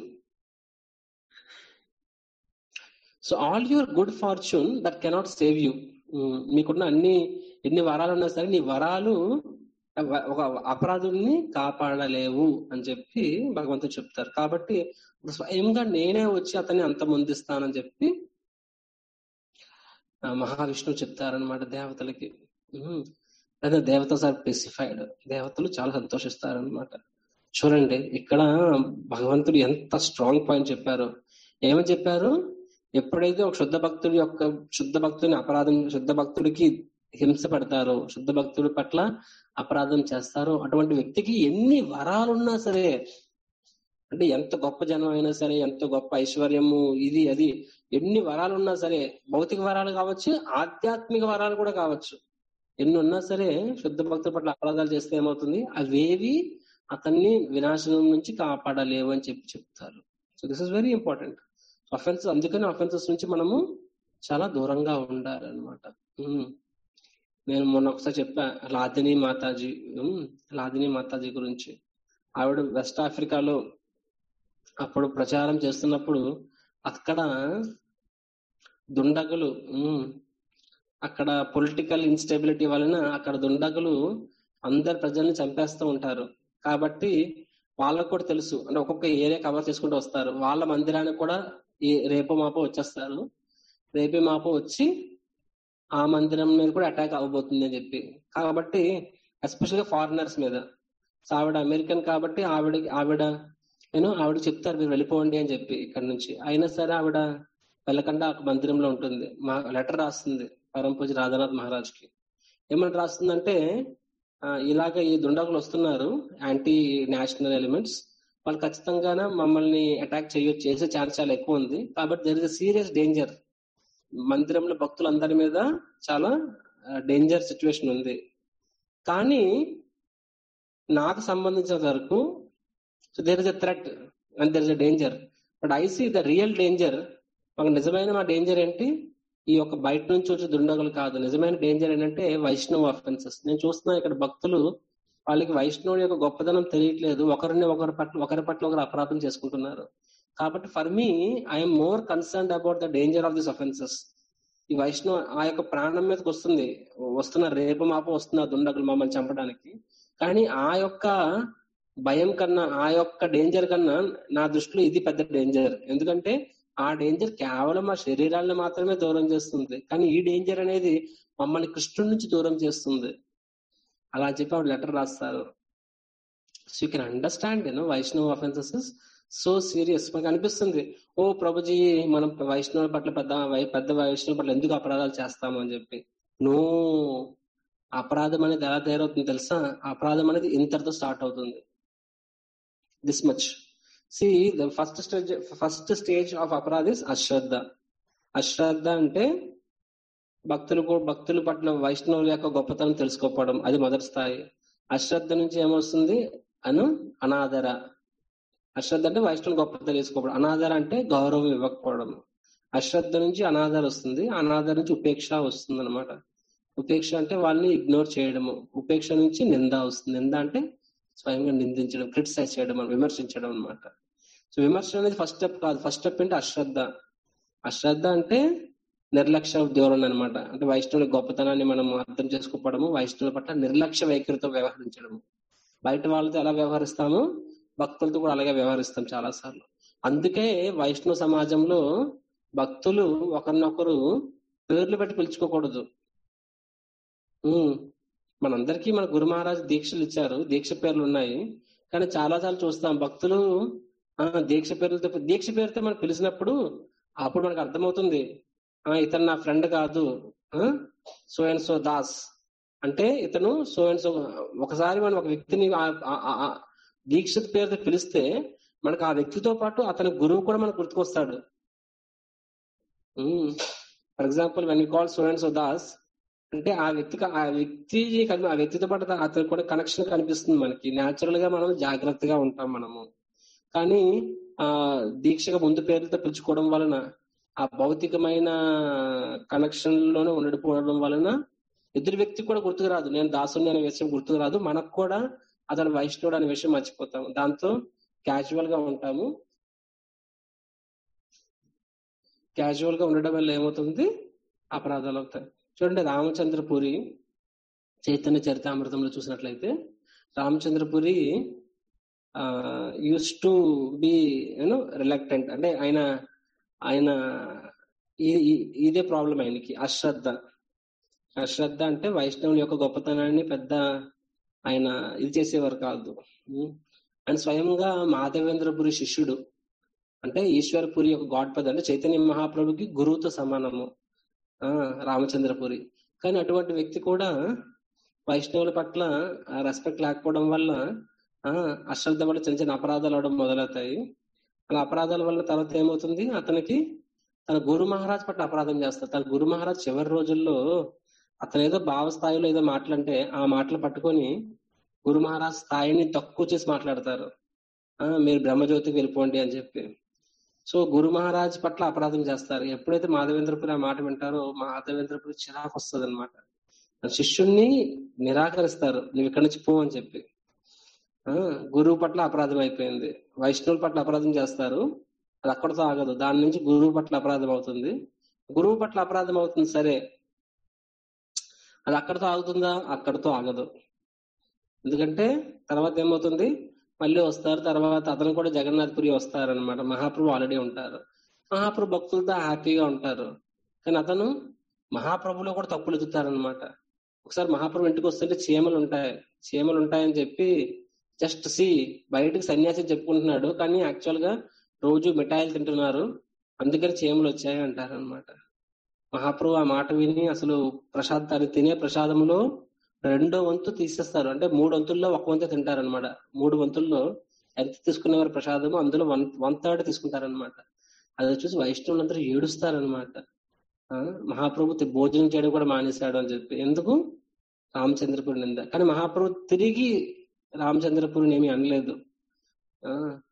Speaker 1: so all your good fortune that cannot save you మీకున్న అన్ని ఎన్ని వరాలు ఉన్నా సరే నీ వరాలు ఒక అపరాధుల్ని కాపాడలేవు అని చెప్పి భగవంతుడు చెప్తారు కాబట్టి ఇప్పుడు స్వయంగా నేనే వచ్చి అతన్ని అంత ముందిస్తానని చెప్పి ఆ మహావిష్ణువు చెప్తారనమాట దేవతలకి ఉమ్. అదే దేవత సార్ స్పెసిఫైడ్ దేవతలు చాలా సంతోషిస్తారనమాట చూడండి ఇక్కడ భగవంతుడు ఎంత స్ట్రాంగ్ పాయింట్ చెప్పారు ఏమని చెప్పారు ఎప్పుడైతే ఒక శుద్ధ భక్తుడి యొక్క శుద్ధ భక్తుని అపరాధం శుద్ధ భక్తుడికి హింస పెడతారో శుద్ధ భక్తుడి పట్ల అపరాధం చేస్తారో అటువంటి వ్యక్తికి ఎన్ని వరాలున్నా సరే అంటే ఎంత గొప్ప జనం అయినా సరే ఎంత గొప్ప ఐశ్వర్యము ఇది అది ఎన్ని వరాలు ఉన్నా సరే భౌతిక వరాలు కావచ్చు ఆధ్యాత్మిక వరాలు కూడా కావచ్చు ఎన్ని ఉన్నా సరే శుద్ధ భక్తుల పట్ల అపరాధాలు చేస్తే ఏమవుతుంది అవేవి అతన్ని వినాశనం నుంచి కాపాడలేవు అని చెప్పి చెప్తారు so this is very important offences అందుకని అఫెన్సెస్ నుంచి మనము చాలా దూరంగా ఉండాలి అనమాట నేను మొన్న ఒకసారి చెప్పా లాదిని మాతాజీ ఉమ్, లాదిని మాతాజీ గురించి ఆవిడ వెస్ట్ ఆఫ్రికాలో అప్పుడు ప్రచారం చేస్తున్నప్పుడు అక్కడ దుండగులు ఉమ్, అక్కడ పొలిటికల్ ఇన్స్టెబిలిటీ వలన అక్కడ దుండగులు అందరి ప్రజల్ని చంపేస్తూ ఉంటారు కాబట్టి వాళ్ళకు కూడా తెలుసు అంటే ఒక్కొక్క ఏరియా కవర్ చేసుకుంటూ వస్తారు వాళ్ళ మందిరానికి కూడా ఈ రేపు మాపో వచ్చేస్తారు రేపే మాపో వచ్చి ఆ మందిరం మీద కూడా అటాక్ అవబోతుంది అని చెప్పి కాబట్టి ఎస్పెషల్ గా ఫారినర్స్ మీద సో ఆవిడ అమెరికన్ కాబట్టి ఆవిడ ఆవిడ నేను ఆవిడ చెప్తారు మీరు వెళ్ళిపోండి అని చెప్పి ఇక్కడ నుంచి అయినా సరే ఆవిడ వెళ్ళకుండా ఒక మందిరంలో ఉంటుంది మా లెటర్ రాస్తుంది పరంపూజ రాధానాథ్ మహారాజ్ కి ఏమని రాస్తుందంటే ఆ, ఇలాగ ఈ దుండగులు వస్తున్నారు యాంటీ నేషనల్ ఎలిమెంట్స్ వాళ్ళు ఖచ్చితంగానే మమ్మల్ని అటాక్ చేయొచ్చు చేసే ఛాన్స్ చాలా ఎక్కువ ఉంది కాబట్టి దర్ ఇస్ సీరియస్ డేంజర్ మందిరంలో భక్తులందరి మీద చాలా డేంజర్ సిచ్యువేషన్ ఉంది కానీ నాకు సంబంధించిన వరకు so there is a threat and there is a danger but I see the real danger ఒక నిజమైన మా డేంజర్ ఏంటి ఈ యొక్క బయట నుంచి వచ్చే దుండగులు కాదు నిజమైన డేంజర్ ఏంటంటే వైష్ణవ అఫెన్సెస్ నేను చూస్తున్నా ఇక్కడ భక్తులు వాళ్ళకి వైష్ణవుడి యొక్క గొప్పదనం తెలియట్లేదు ఒకరిని ఒకరి పట్ల ఒకరి పట్ల ఒకరు అపరాధం చేసుకుంటున్నారు కాబట్టి for me I'm more concerned about the danger of this offences ఈ వైష్ణవ ఆ యొక్క ప్రాణం మీదకి వస్తుంది వస్తున్న రేపు మాప వస్తున్న దుండగులు మమ్మల్ని చంపడానికి కానీ ఆ యొక్క భయం కన్నా ఆ యొక్క డేంజర్ కన్నా నా దృష్టిలో ఇది పెద్ద డేంజర్ ఎందుకంటే ఆ డేంజర్ కేవలం ఆ శరీరాలను మాత్రమే దూరం చేస్తుంది కానీ ఈ డేంజర్ అనేది మమ్మల్ని కృష్ణుడి నుంచి దూరం చేస్తుంది అలా చెప్పి ఆవిడ లెటర్ రాస్తారు so you can understand you know Vaishnav offences so serious మనకు అనిపిస్తుంది ఓ ప్రభుజీ మనం వైష్ణవుల పట్ల పెద్ద వై- పెద్ద వైష్ణవుల పట్ల ఎందుకు అపరాధాలు చేస్తాము అని చెప్పి నో అపరాధం అనేది ఎలా తయారవుతుంది తెలుసా అపరాధం అనేది ఇంతటితో స్టార్ట్ అవుతుంది this much see the first stage first stage of అపరాధ ఇస్ అశ్రద్ధ అశ్రద్ధ అంటే భక్తులు కూ- భక్తుల పట్ల వైష్ణవుల యొక్క గొప్పతనం తెలుసుకోకపోవడం అది మొదటి స్థాయి అశ్రద్ధ నుంచి ఏమొస్తుంది అను అనాదర అశ్రద్ధ అంటే వైష్ణవుల గొప్పతనం తెలుసుకోవడం అనాదర అంటే గౌరవం ఇవ్వకపోవడం అశ్రద్ధ నుంచి అనాదర వస్తుంది అనాదర నుంచి ఉపేక్ష వస్తుంది అనమాట ఉపేక్ష అంటే వాళ్ళని ఇగ్నోర్ చేయడము ఉపేక్ష నుంచి నింద వస్తుంది నింద అంటే స్వయంగా నిందించడం క్రిటిసైజ్ చేయడం విమర్శించడం అనమాట సో విమర్శ అనేది ఫస్ట్ స్టెప్ కాదు ఫస్ట్ స్టెప్ అంటే అశ్రద్ధ అశ్రద్ధ అంటే నిర్లక్ష్య ధోరణి అనమాట అంటే వైష్ణవుల గొప్పతనాన్ని మనం అర్థం చేసుకోవడము వైష్ణవుల పట్ల నిర్లక్ష్య వైఖరితో వ్యవహరించడము బయట వాళ్ళతో ఎలా వ్యవహరిస్తాము భక్తులతో కూడా అలాగే వ్యవహరిస్తాం చాలా సార్లు అందుకే వైష్ణవ సమాజంలో భక్తులు ఒకరినొకరు పేర్లు పెట్టి పిలుచుకోకూడదు ఉమ్, మనందరికీ మన గురు మహారాజ్ దీక్షలు ఇచ్చారు దీక్ష పేర్లు ఉన్నాయి కానీ చాలా సార్లు చూస్తాం భక్తులు ఆ దీక్ష పేర్లతో దీక్ష పేరుతో మనం పిలిచినప్పుడు అప్పుడు మనకు అర్థమవుతుంది ఆ ఇతను నా ఫ్రెండ్ కాదు సో అండ్ సో దాస్ అంటే ఇతను సో అండ్ సో ఒకసారి మనం ఒక వ్యక్తిని ఆ- ఆ- ఆ- ఆ దీక్షిత్ పేరుతో పిలిస్తే మనకు ఆ వ్యక్తితో పాటు అతని గురువు కూడా మనకు గుర్తుకొస్తాడు for example when you call so and so Das అంటే ఆ వ్యక్తికి ఆ వ్యక్తి కని- ఆ వ్యక్తితో పాటు అతనికి కూడా కనెక్షన్ కనిపిస్తుంది మనకి న్యాచురల్ గా మనం జాగ్రత్తగా ఉంటాం మనము కానీ ఆ దీక్షగా ముందు పేర్లతో పిలుచుకోవడం వలన ఆ భౌతికమైన కనెక్షన్ లోనే ఉండడిపోవడం వలన ఎదురు వ్యక్తి కూడా గుర్తుకు రాదు నేను దాసుని అనే విషయం గుర్తుకు రాదు మనకు కూడా అతను వైష్ణవుడు అనే విషయం మర్చిపోతాం దాంతో క్యాజువల్ గా ఉంటాము క్యాజువల్ గా ఉండడం వల్ల ఏమవుతుంది అపరాధాలు అవుతాయి చూడండి రామచంద్రపురి చైతన్య చరితామృతంలో చూసినట్లయితే Ramachandrapuri used to be you know reluctant అంటే ఆయన ఆయన ఈ- ఈ- ఇదే ప్రాబ్లం ఆయనకి అశ్రద్ధ అశ్రద్ధ అంటే వైష్ణవుని యొక్క గొప్పతనాన్ని పెద్ద ఆయన ఇది చేసేవారు కాదు ఉం. ఆయన స్వయంగా మాధవేంద్రపురి శిష్యుడు అంటే ఈశ్వరపురి యొక్క గాడ్ పద అంటే చైతన్య మహాప్రభుకి గురువుతో సమానము ఆ రామచంద్రపురి కానీ అటువంటి వ్యక్తి కూడా వైష్ణవుల పట్ల రెస్పెక్ట్ లేకపోవడం వల్ల ఆ అశ్రద్ధ వల్ల చిన్న చిన్న అపరాధాలు అవడం మొదలవుతాయి అలా అపరాధాల వల్ల తర్వాత ఏమవుతుంది అతనికి తన గురు మహారాజ్ పట్ల అపరాధం చేస్తారు తన గురు మహారాజ్ చివరి రోజుల్లో అతను ఏదో భావ స్థాయిలో ఏదో మాటలంటే ఆ మాటలు పట్టుకొని గురు మహారాజ్ స్థాయిని తక్కువ చేసి మాట్లాడతారు ఆ మీరు బ్రహ్మజ్యోతికి వెళ్ళిపోండి అని చెప్పి సో గురు మహారాజ్ పట్ల అపరాధం చేస్తారు ఎప్పుడైతే మాధవేంద్రపురి ఆ మాట వింటారో మాధవేంద్రపురి చిరాకు వస్తుంది అనమాట శిష్యుణ్ణి నిరాకరిస్తారు నువ్వు ఇక్కడి నుంచి పో అని చెప్పి ఆ గురువు పట్ల అపరాధం అయిపోయింది వైష్ణవుల పట్ల అపరాధం చేస్తారు అది అక్కడితో ఆగదు దాని నుంచి గురువు పట్ల అపరాధం అవుతుంది గురువు పట్ల అపరాధం అవుతుంది సరే అది అక్కడితో ఆగుతుందా అక్కడితో ఆగదు ఎందుకంటే తర్వాత ఏమవుతుంది మళ్ళీ వస్తారు తర్వాత అతను కూడా జగన్నాథ్పురి వస్తారు అనమాట మహాప్రభు ఆల్రెడీ ఉంటారు మహాప్రభు భక్తులతో హ్యాపీగా ఉంటారు కానీ అతను మహాప్రభులో కూడా తప్పులు ఎదుగుతారనమాట ఒకసారి మహాప్రభు ఇంటికి వస్తుంటే చీమలు ఉంటాయి చీమలు ఉంటాయని చెప్పి జస్ట్ సి బయటకు సన్యాసి చెప్పుకుంటున్నాడు కానీ యాక్చువల్ గా రోజు మిఠాయిలు తింటున్నారు అందుకని చీమలు వచ్చాయి అంటారు అనమాట మహాప్రభు ఆ మాట విని అసలు ప్రసాదాన్ని తినే ప్రసాదంలో రెండో వంతు తీసేస్తారు అంటే మూడు వంతుల్లో ఒక వంతు తింటారనమాట మూడు వంతుల్లో ఎంత తీసుకునేవారు ప్రసాదము అందులో వన్ వన్ థర్డ్ తీసుకుంటారనమాట అది చూసి వైష్ణవులందరూ ఏడుస్తారనమాట ఆ, మహాప్రభు తి- భోజనం చేయడం కూడా మానేశాడు అని చెప్పి ఎందుకు రామచంద్రపురి నింద కానీ మహాప్రభు తిరిగి రామచంద్రపురిని ఏమీ అనలేదు ఆ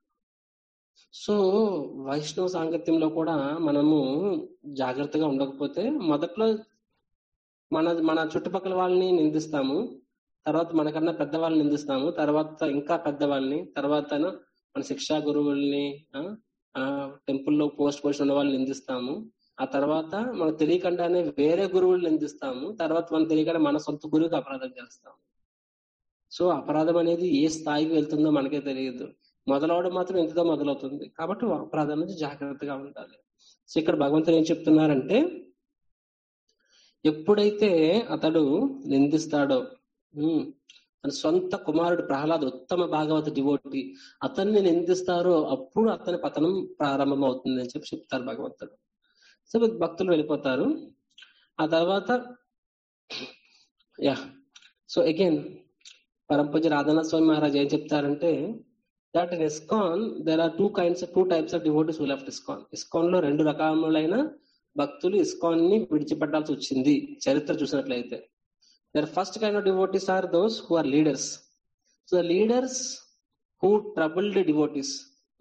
Speaker 1: సో వైష్ణవ సాంగత్యంలో కూడా మనము జాగ్రత్తగా ఉండకపోతే మొదట్లో మన మన చుట్టుపక్కల వాళ్ళని నిందిస్తాము తర్వాత మనకన్నా పెద్ద వాళ్ళని నిందిస్తాము తర్వాత ఇంకా పెద్ద వాళ్ళని తర్వాత మన శిక్షా గురువుల్ని టెంపుల్లో పోస్ట్ పొజిషన్ ఉన్న వాళ్ళని నిందిస్తాము ఆ తర్వాత మనకు తెలియకుండానే వేరే గురువులు నిందిస్తాము తర్వాత మనం తెలియకుండా మన సొంత గురువుకి అపరాధం చేస్తాం సో అపరాధం అనేది ఏ స్థాయికి వెళ్తుందో మనకే తెలియదు మొదలవడం మాత్రం ఎంతతో మొదలవుతుంది కాబట్టి అపరాధం నుంచి జాగ్రత్తగా ఉండాలి సో ఇక్కడ భగవంతుడు ఏం చెప్తున్నారంటే ఎప్పుడైతే అతడు నిందిస్తాడో ఉమ్, తన సొంత కుమారుడు ప్రహ్లాద్ ఉత్తమ భాగవత డివోటి అతన్ని నిందిస్తారో అప్పుడు అతని పతనం ప్రారంభం అవుతుంది అని చెప్పి చెప్తారు భగవంతుడు సో భక్తులు వెళ్ళిపోతారు ఆ తర్వాత యా సో అగైన్ పరంపూజ రాధానాథ్ స్వామి మహారాజ్ ఏం చెప్తారంటే that in ISKCON there are two kinds two types of devotees who left ISKCON ISKCON లో రెండు రకములైన భక్తులు ఇస్కాన్ ని విడిచిపెట్టాల్సి వచ్చింది చరిత్ర చూసినట్లయితే the first kind of devotees are those who are leaders so leaders who troubled devotees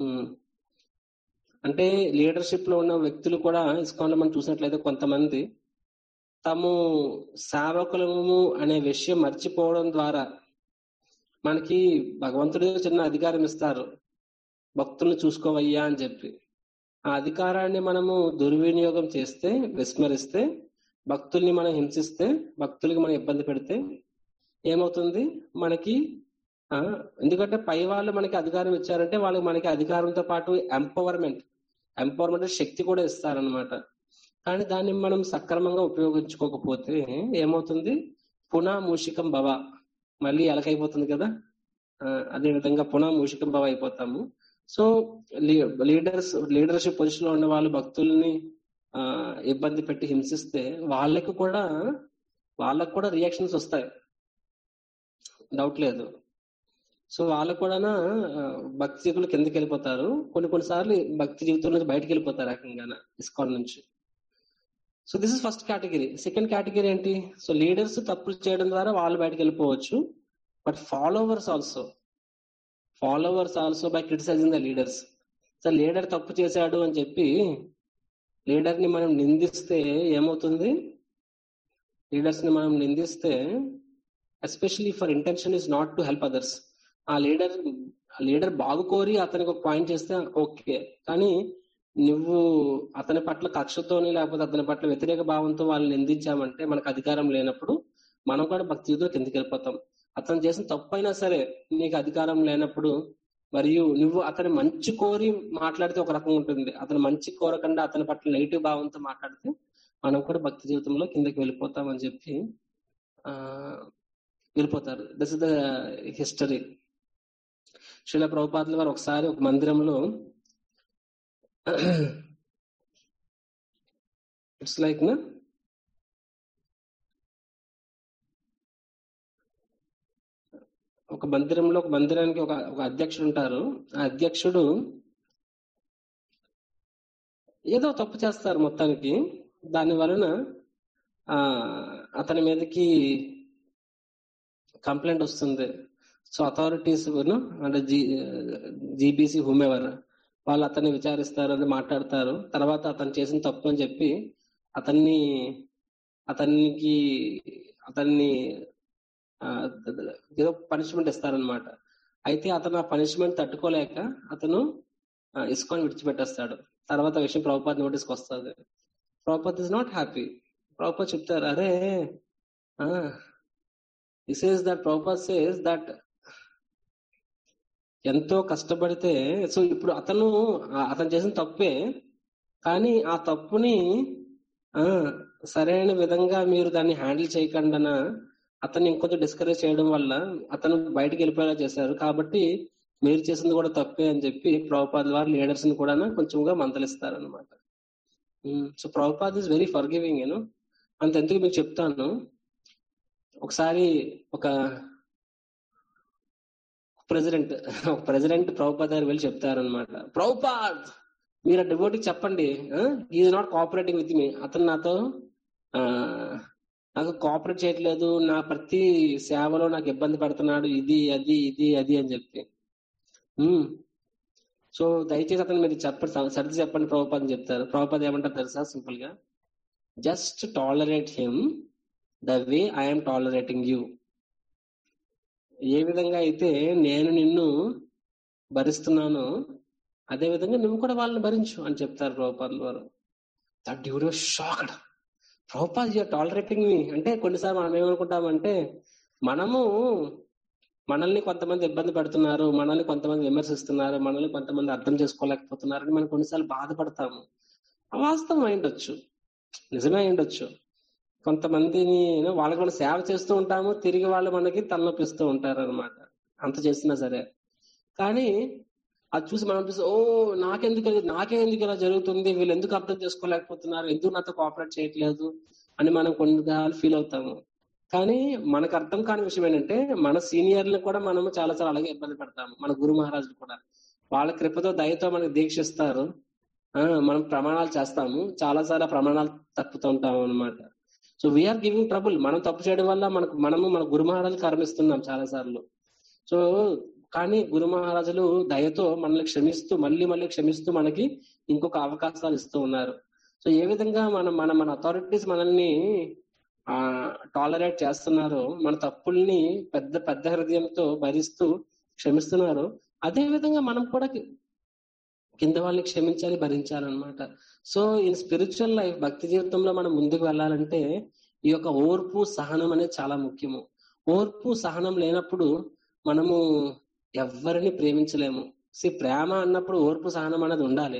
Speaker 1: అంటే leadership లో ఉన్న వ్యక్తులు కూడా ఇస్కాన్ లో మనం చూసినట్లయితే కొంతమంది తాము సేవకులము అనే విషయం మర్చిపోవడం ద్వారా మనకి భగవంతుడు చిన్న అధికారం ఇస్తారు భక్తుల్ని చూసుకోవయ్యా అని చెప్పి ఆ అధికారాన్ని మనము దుర్వినియోగం చేస్తే విస్మరిస్తే భక్తుల్ని మనం హింసిస్తే భక్తులకి మనం ఇబ్బంది పెడితే ఏమవుతుంది మనకి ఆ, ఎందుకంటే పై వాళ్ళు మనకి అధికారం ఇచ్చారంటే వాళ్ళకి మనకి అధికారంతో పాటు ఎంపవర్మెంట్ ఎంపవర్మెంట్ శక్తి కూడా ఇస్తారనమాట కానీ దాన్ని మనం సక్రమంగా ఉపయోగించుకోకపోతే ఏమవుతుంది పునః మూషికం భవ మళ్ళీ ఎలకైపోతుంది కదా ఆ, అదే విధంగా పునః మూషికం భవ అయిపోతాము సో లీడర్స్ లీడర్షిప్ పొజిషన్ లో ఉన్న వాళ్ళు భక్తుల్ని ఆ ఇబ్బంది పెట్టి హింసిస్తే వాళ్ళకి కూడా వాళ్ళకు కూడా రియాక్షన్స్ వస్తాయి డౌట్ లేదు సో వాళ్ళకు కూడా భక్తి జీవితంలో కిందకి వెళ్ళిపోతారు కొన్ని కొన్నిసార్లు భక్తి జీవితం నుంచి బయటకు వెళ్ళిపోతారు రకంగా ఇస్కాన్ నుంచి so this is first category second category ఏంటి సో లీడర్స్ తప్పులు చేయడం ద్వారా వాళ్ళు బయటకు వెళ్ళిపోవచ్చు but followers also followers also by criticising the leaders so leader తప్పు చేశాడు అని చెప్పి లీడర్ ని మనం నిందిస్తే ఏమవుతుంది లీడర్స్ ని మనం నిందిస్తే especially for intention is not to help others ఆ లీడర్ ఆ లీడర్ బాగు కోరి అతనికి ఒక పాయింట్ చేస్తే ఓకే కానీ నువ్వు అతని పట్ల కక్షతోని లేకపోతే అతని పట్ల వ్యతిరేక భావంతో వాళ్ళని నిందించామంటే మనకు అధికారం లేనప్పుడు మనం కూడా భక్తి జీవితంలో కిందకి వెళ్ళిపోతాం అతను చేసిన తప్పు అయినా సరే నీకు అధికారం లేనప్పుడు మరియు నువ్వు అతని మంచి కోరి మాట్లాడితే ఒక రకంగా ఉంటుంది అతను మంచి కోరకుండా అతని పట్ల నెగిటివ్ భావంతో మాట్లాడితే మనం కూడా భక్తి జీవితంలో కిందకి వెళ్ళిపోతాం అని చెప్పి ఆ వెళ్ళిపోతారు దిస్ ఇస్ ద హిస్టరీ శిల ప్రభుపాదుల వారు ఒకసారి ఒక మందిరంలో ఇట్స్ లైక్ నా ఒక మందిరంలో ఒక మందిరానికి ఒక ఒక అధ్యక్షుడు ఉంటారు ఆ అధ్యక్షుడు ఏదో తప్పు చేస్తారు మొత్తానికి దాని వలన ఆ అతని మీదకి కంప్లైంట్ వస్తుంది సో అథారిటీస్ అంటే జీ జీబీసీ హూమెవర్ వాళ్ళు అతన్ని విచారిస్తారు అని మాట్లాడతారు తర్వాత అతను చేసిన తప్పు అని చెప్పి అతన్ని అతనికి అతన్ని ఆ, ఏదో పనిష్మెంట్ ఇస్తారనమాట అయితే అతను ఆ పనిష్మెంట్ తట్టుకోలేక అతను ఇస్కాన్ విడిచిపెట్టేస్తాడు తర్వాత విషయం ప్రభుపాద్ నోటీస్కి వస్తుంది Prabhupad is not happy Prabhupad చెప్తారు అరే this is that Prabhupad says that ఎంతో కష్టపడితే సో ఇప్పుడు అతను ఆ- అతను చేసిన తప్పే కానీ ఆ తప్పుని ఆ సరైన విధంగా మీరు దాన్ని హ్యాండిల్ చేయకుండా అతన్ని ఇంకొంచెం డిస్కరేజ్ చేయడం వల్ల అతను బయటకు వెళ్ళిపోయేలా చేశారు కాబట్టి మీరు చేసింది కూడా తప్పే అని చెప్పి ప్రభుపాద్ వారు లీడర్స్ ని కూడా కొంచెంగా మందలిస్తారు అనమాట so Prabhupad is very forgiving you know అంత ఎందుకు మీకు చెప్తాను ఒకసారి ఒక ప్రెసిడెంట్ ఒక ప్రెసిడెంట్ ప్రభుపాద్ గారు వెళ్ళి చెప్తారనమాట ప్రభుపాద్ మీరు ఆ డివోటీకి చెప్పండి is not cooperating with me అతను నాతో ఆ, నాకు కోఆపరేట్ చేయట్లేదు నా ప్రతి సేవలో నాకు ఇబ్బంది పెడుతున్నాడు ఇది అది ఇది అది అని చెప్పి ఉమ్. సో దయచేసి అతను మీరు చెప్పండి స- సర్ది చెప్పండి ప్రభుపాద్ అని చెప్తారు ప్రభుపాద్ ఏమంటారు తెలుసా సింపుల్ గా just tolerate him the way I'm tolerating you ఏ విధంగా అయితే నేను నిన్ను భరిస్తున్నానో అదే విధంగా నువ్వు కూడా వాళ్ళని భరించు అని చెప్తారు ప్రభుపాదుల వారు that dude shocked Prabhupad you're tolerating me అంటే కొన్నిసార్లు మనం ఏమనుకుంటామంటే మనము మనల్ని కొంతమంది ఇబ్బంది పెడుతున్నారు మనల్ని కొంతమంది విమర్శిస్తున్నారు మనల్ని కొంతమంది అర్థం చేసుకోలేకపోతున్నారు అని మనం కొన్నిసార్లు బాధపడతాము అవాస్తవం అయిండొచ్చు నిజమే అయిండొచ్చు కొంతమందిని వాళ్ళకి మనం సేవ చేస్తూ ఉంటాము తిరిగి వాళ్ళు మనకి తలనొప్పిస్తూ ఉంటారు అనమాట అంత చేసినా సరే కానీ అది చూసి మనం చూసి ఓ నాకెందుకు ఇది- నాకే ఎందుకు ఇలా జరుగుతుంది వీళ్ళు ఎందుకు అర్థం చేసుకోలేకపోతున్నారు ఎందుకు నాతో కోఆపరేట్ చేయట్లేదు అని మనం కొన్నిసార్లు ఫీల్ అవుతాము కానీ మనకు అర్థం కాని విషయం ఏంటంటే మన సీనియర్లు కూడా మనము చాలా చాలా అలాగే ఇబ్బంది పెడతాము మన గురు మహారాజులు కూడా వాళ్ళ కృపతో దయతో మనకు దీక్షిస్తారు ఆ మనం ప్రమాణాలు చేస్తాము చాలా సార్లు ఆ ప్రమాణాలు తప్పుతూ ఉంటాము అనమాట సో వీఆర్ గివింగ్ ట్రబుల్ మనం తప్పు చేయడం వల్ల మనకు మనము మన గురు మహారాజులు కర్మిస్తున్నాం చాలా సార్లు సో కానీ గురు మహారాజులు దయతో మనల్ని క్షమిస్తూ మళ్ళీ మళ్ళీ క్షమిస్తూ మనకి ఇంకొక అవకాశాలు ఇస్తూ ఉన్నారు సో ఏ విధంగా మనం మన మన అథారిటీస్ మనల్ని ఆ టాలరేట్ చేస్తున్నారు మన తప్పుల్ని పెద్ద పెద్ద హృదయంతో భరిస్తూ క్షమిస్తున్నారు అదే విధంగా మనం కూడా కి- కింద వాళ్ళని క్షమించాలి భరించాలన్నమాట సో ఇన్ స్పిరిచువల్ లైఫ్ భక్తి జీవితంలో మనం ముందుకు వెళ్ళాలంటే ఈ యొక్క ఓర్పు సహనం అనేది చాలా ముఖ్యము ఓర్పు సహనం లేనప్పుడు మనము ఎవరిని ప్రేమించలేము సి ప్రేమ అన్నప్పుడు ఓర్పు సహనం అనేది ఉండాలి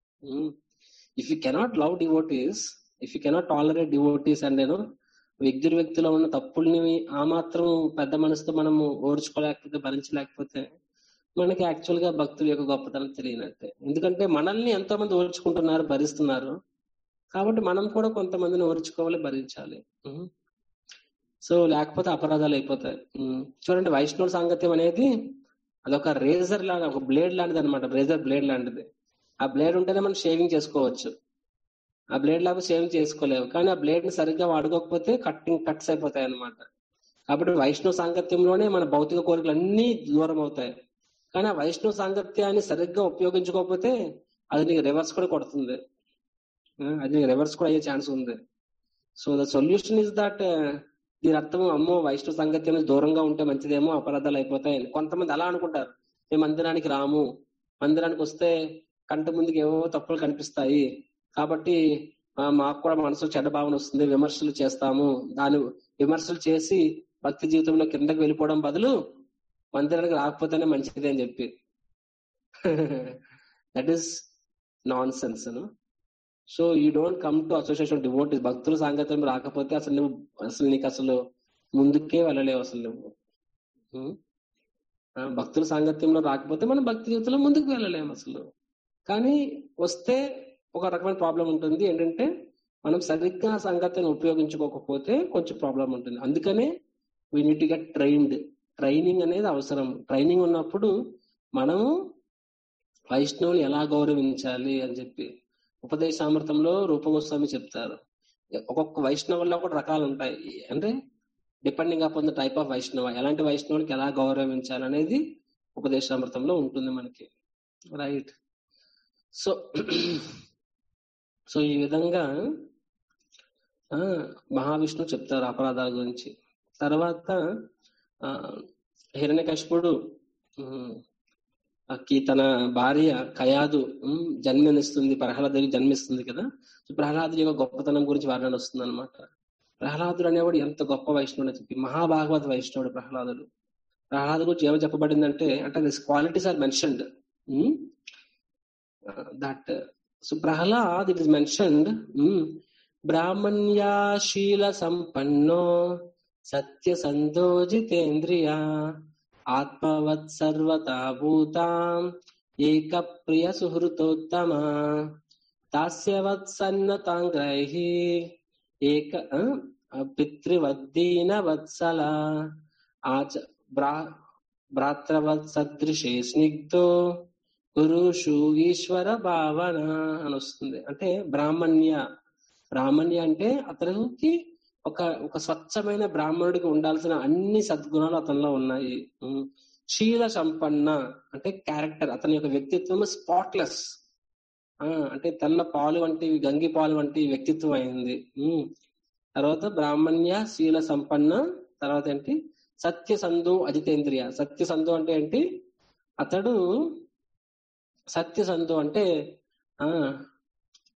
Speaker 1: if you cannot love devotees if you cannot tolerate devotees and నేను వ్యక్తి వ్యక్తిలో ఉన్న తప్పుల్ని ఆ మాత్రం పెద్ద మనసుతో మనము ఓర్చుకోలేకపోతే భరించలేకపోతే మనకి యాక్చువల్ గా భక్తుల యొక్క గొప్పతనం తెలియనట్టే ఎందుకంటే మనల్ని ఎంతో మంది ఓర్చుకుంటున్నారు భరిస్తున్నారు కాబట్టి మనం కూడా కొంతమందిని ఓర్చుకోవాలి భరించాలి ఉమ్. సో లేకపోతే అపరాధాలు అయిపోతాయి ఉమ్. చూడండి వైష్ణవ సాంగత్యం అనేది అదొక రేజర్ లాగా ఒక బ్లేడ్ లాంటిది అనమాట రేజర్ బ్లేడ్ లాంటిది ఆ బ్లేడ్ ఉంటేనే మనం షేవింగ్ చేసుకోవచ్చు ఆ బ్లేడ్ లాగా షేవింగ్ చేసుకోలేవు కానీ ఆ బ్లేడ్ ని సరిగ్గా వాడుకోకపోతే కట్టింగ్ కట్స్ అయిపోతాయి అనమాట కాబట్టి వైష్ణవ సాంగత్యంలోనే మన భౌతిక కోరికలు అన్ని దూరం అవుతాయి కానీ ఆ వైష్ణవ సాంగత్యాన్ని సరిగ్గా ఉపయోగించుకోకపోతే అది నీకు రివర్స్ కూడా కొడుతుంది ఆ, అది నీకు రివర్స్ కూడా అయ్యే ఛాన్స్ ఉంది so the solution is that దీని అర్థం అమ్మో వైష్ణవ సాంగత్యం నుంచి దూరంగా ఉంటే మంచిదేమో అపరాధాలు అయిపోతాయి అని. కొంతమంది అలా అనుకుంటారు మేము మందిరానికి రాము మందిరానికి వస్తే కంటి ముందుకు ఏవో తప్పులు కనిపిస్తాయి కాబట్టి ఆ, మాకు కూడా మనసు చెడ్డ భావన వస్తుంది విమర్శలు చేస్తాము దాని విమర్శలు చేసి భక్తి జీవితంలో కిందకి వెళ్ళిపోవడం బదులు మందిరానికి రాకపోతేనే మంచిది అని చెప్పి that is nonsense so you don't come to association devotees భక్తుల సాంగత్యం రాకపోతే అసలు నువ్వు అసలు నీకు అసలు ముందుకే వెళ్ళలేవు అసలు నువ్వు ఉం? ఆ, భక్తుల సాంగత్యంలో రాకపోతే మనం భక్తి జీవితంలో ముందుకు వెళ్ళలేము అసలు కానీ వస్తే ఒక రకమైన ప్రాబ్లం ఉంటుంది ఏంటంటే మనం సరిగ్గా సంగతిని ఉపయోగించుకోకపోతే కొంచెం ప్రాబ్లం ఉంటుంది అందుకనే we need to get trained training అనేది అవసరం ట్రైనింగ్ ఉన్నప్పుడు మనము వైష్ణవుని ఎలా గౌరవించాలి అని చెప్పి ఉపదేశామృతంలో రూపగోస్వామి చెప్తారు ఒక్కొక్క వైష్ణవుల్లో కూడా రకాలు ఉంటాయి అంటే depending upon the type of Vaishnava ఎలాంటి వైష్ణవునికి ఎలా గౌరవించాలి అనేది ఉపదేశామృతంలో ఉంటుంది మనకి రైట్ సో సో ఈ విధంగా ఆ, మహావిష్ణువు చెప్తారు అపరాధాల గురించి తర్వాత ఆ హిరణ్యకశిపుడు ఉమ్, ఆకి తన భార్య కయాదు ఉమ్, జన్మనిస్తుంది ప్రహ్లాదుడికి జన్మిస్తుంది కదా సో ప్రహ్లాదుడి యొక్క గొప్పతనం గురించి వర్ణన వస్తుంది అనమాట ప్రహ్లాదుడు అనేవాడు ఎంత గొప్ప వైష్ణవుడు అని చెప్పి మహాభాగవత వైష్ణవుడు ప్రహ్లాదుడు ప్రహ్లాదు గురించి ఏమో చెప్పబడిందంటే అంటే this qualities are mentioned that so Prahlad it is mentioned బ్రాహ్మణ్యాశీల సంపన్నో సత్య సందోజితేంద్రియ ఆత్మవత్ సర్వతా భూతాం ఏక ప్రియ సుహృతోత్తమ దాస్యవత్ సన్నతాంగ్రైహి ఏక ఆ, పితృవద్దీన వత్సల ఆచ బ్రా భ్రాత్రవత్ సదృశే స్నిగ్ధో గురుషు ఈశ్వర భావన అని వస్తుంది అంటే బ్రాహ్మణ్య బ్రాహ్మణ్య అంటే అతనికి ఒక ఒక స్వచ్ఛమైన బ్రాహ్మణుడికి ఉండాల్సిన అన్ని సద్గుణాలు అతనిలో ఉన్నాయి ఉమ్. శీల సంపన్న అంటే క్యారెక్టర్ అతని యొక్క వ్యక్తిత్వం స్పాట్లెస్ ఆ అంటే తెల్ల పాలు వంటి గంగి పాలు వంటి వ్యక్తిత్వం అయింది ఉమ్. తర్వాత బ్రాహ్మణ్య శీల సంపన్న తర్వాత ఏంటి సత్య సంధు అజితేంద్రియ సత్య సంధు అంటే ఏంటి అతడు సత్య సంధు అంటే ఆ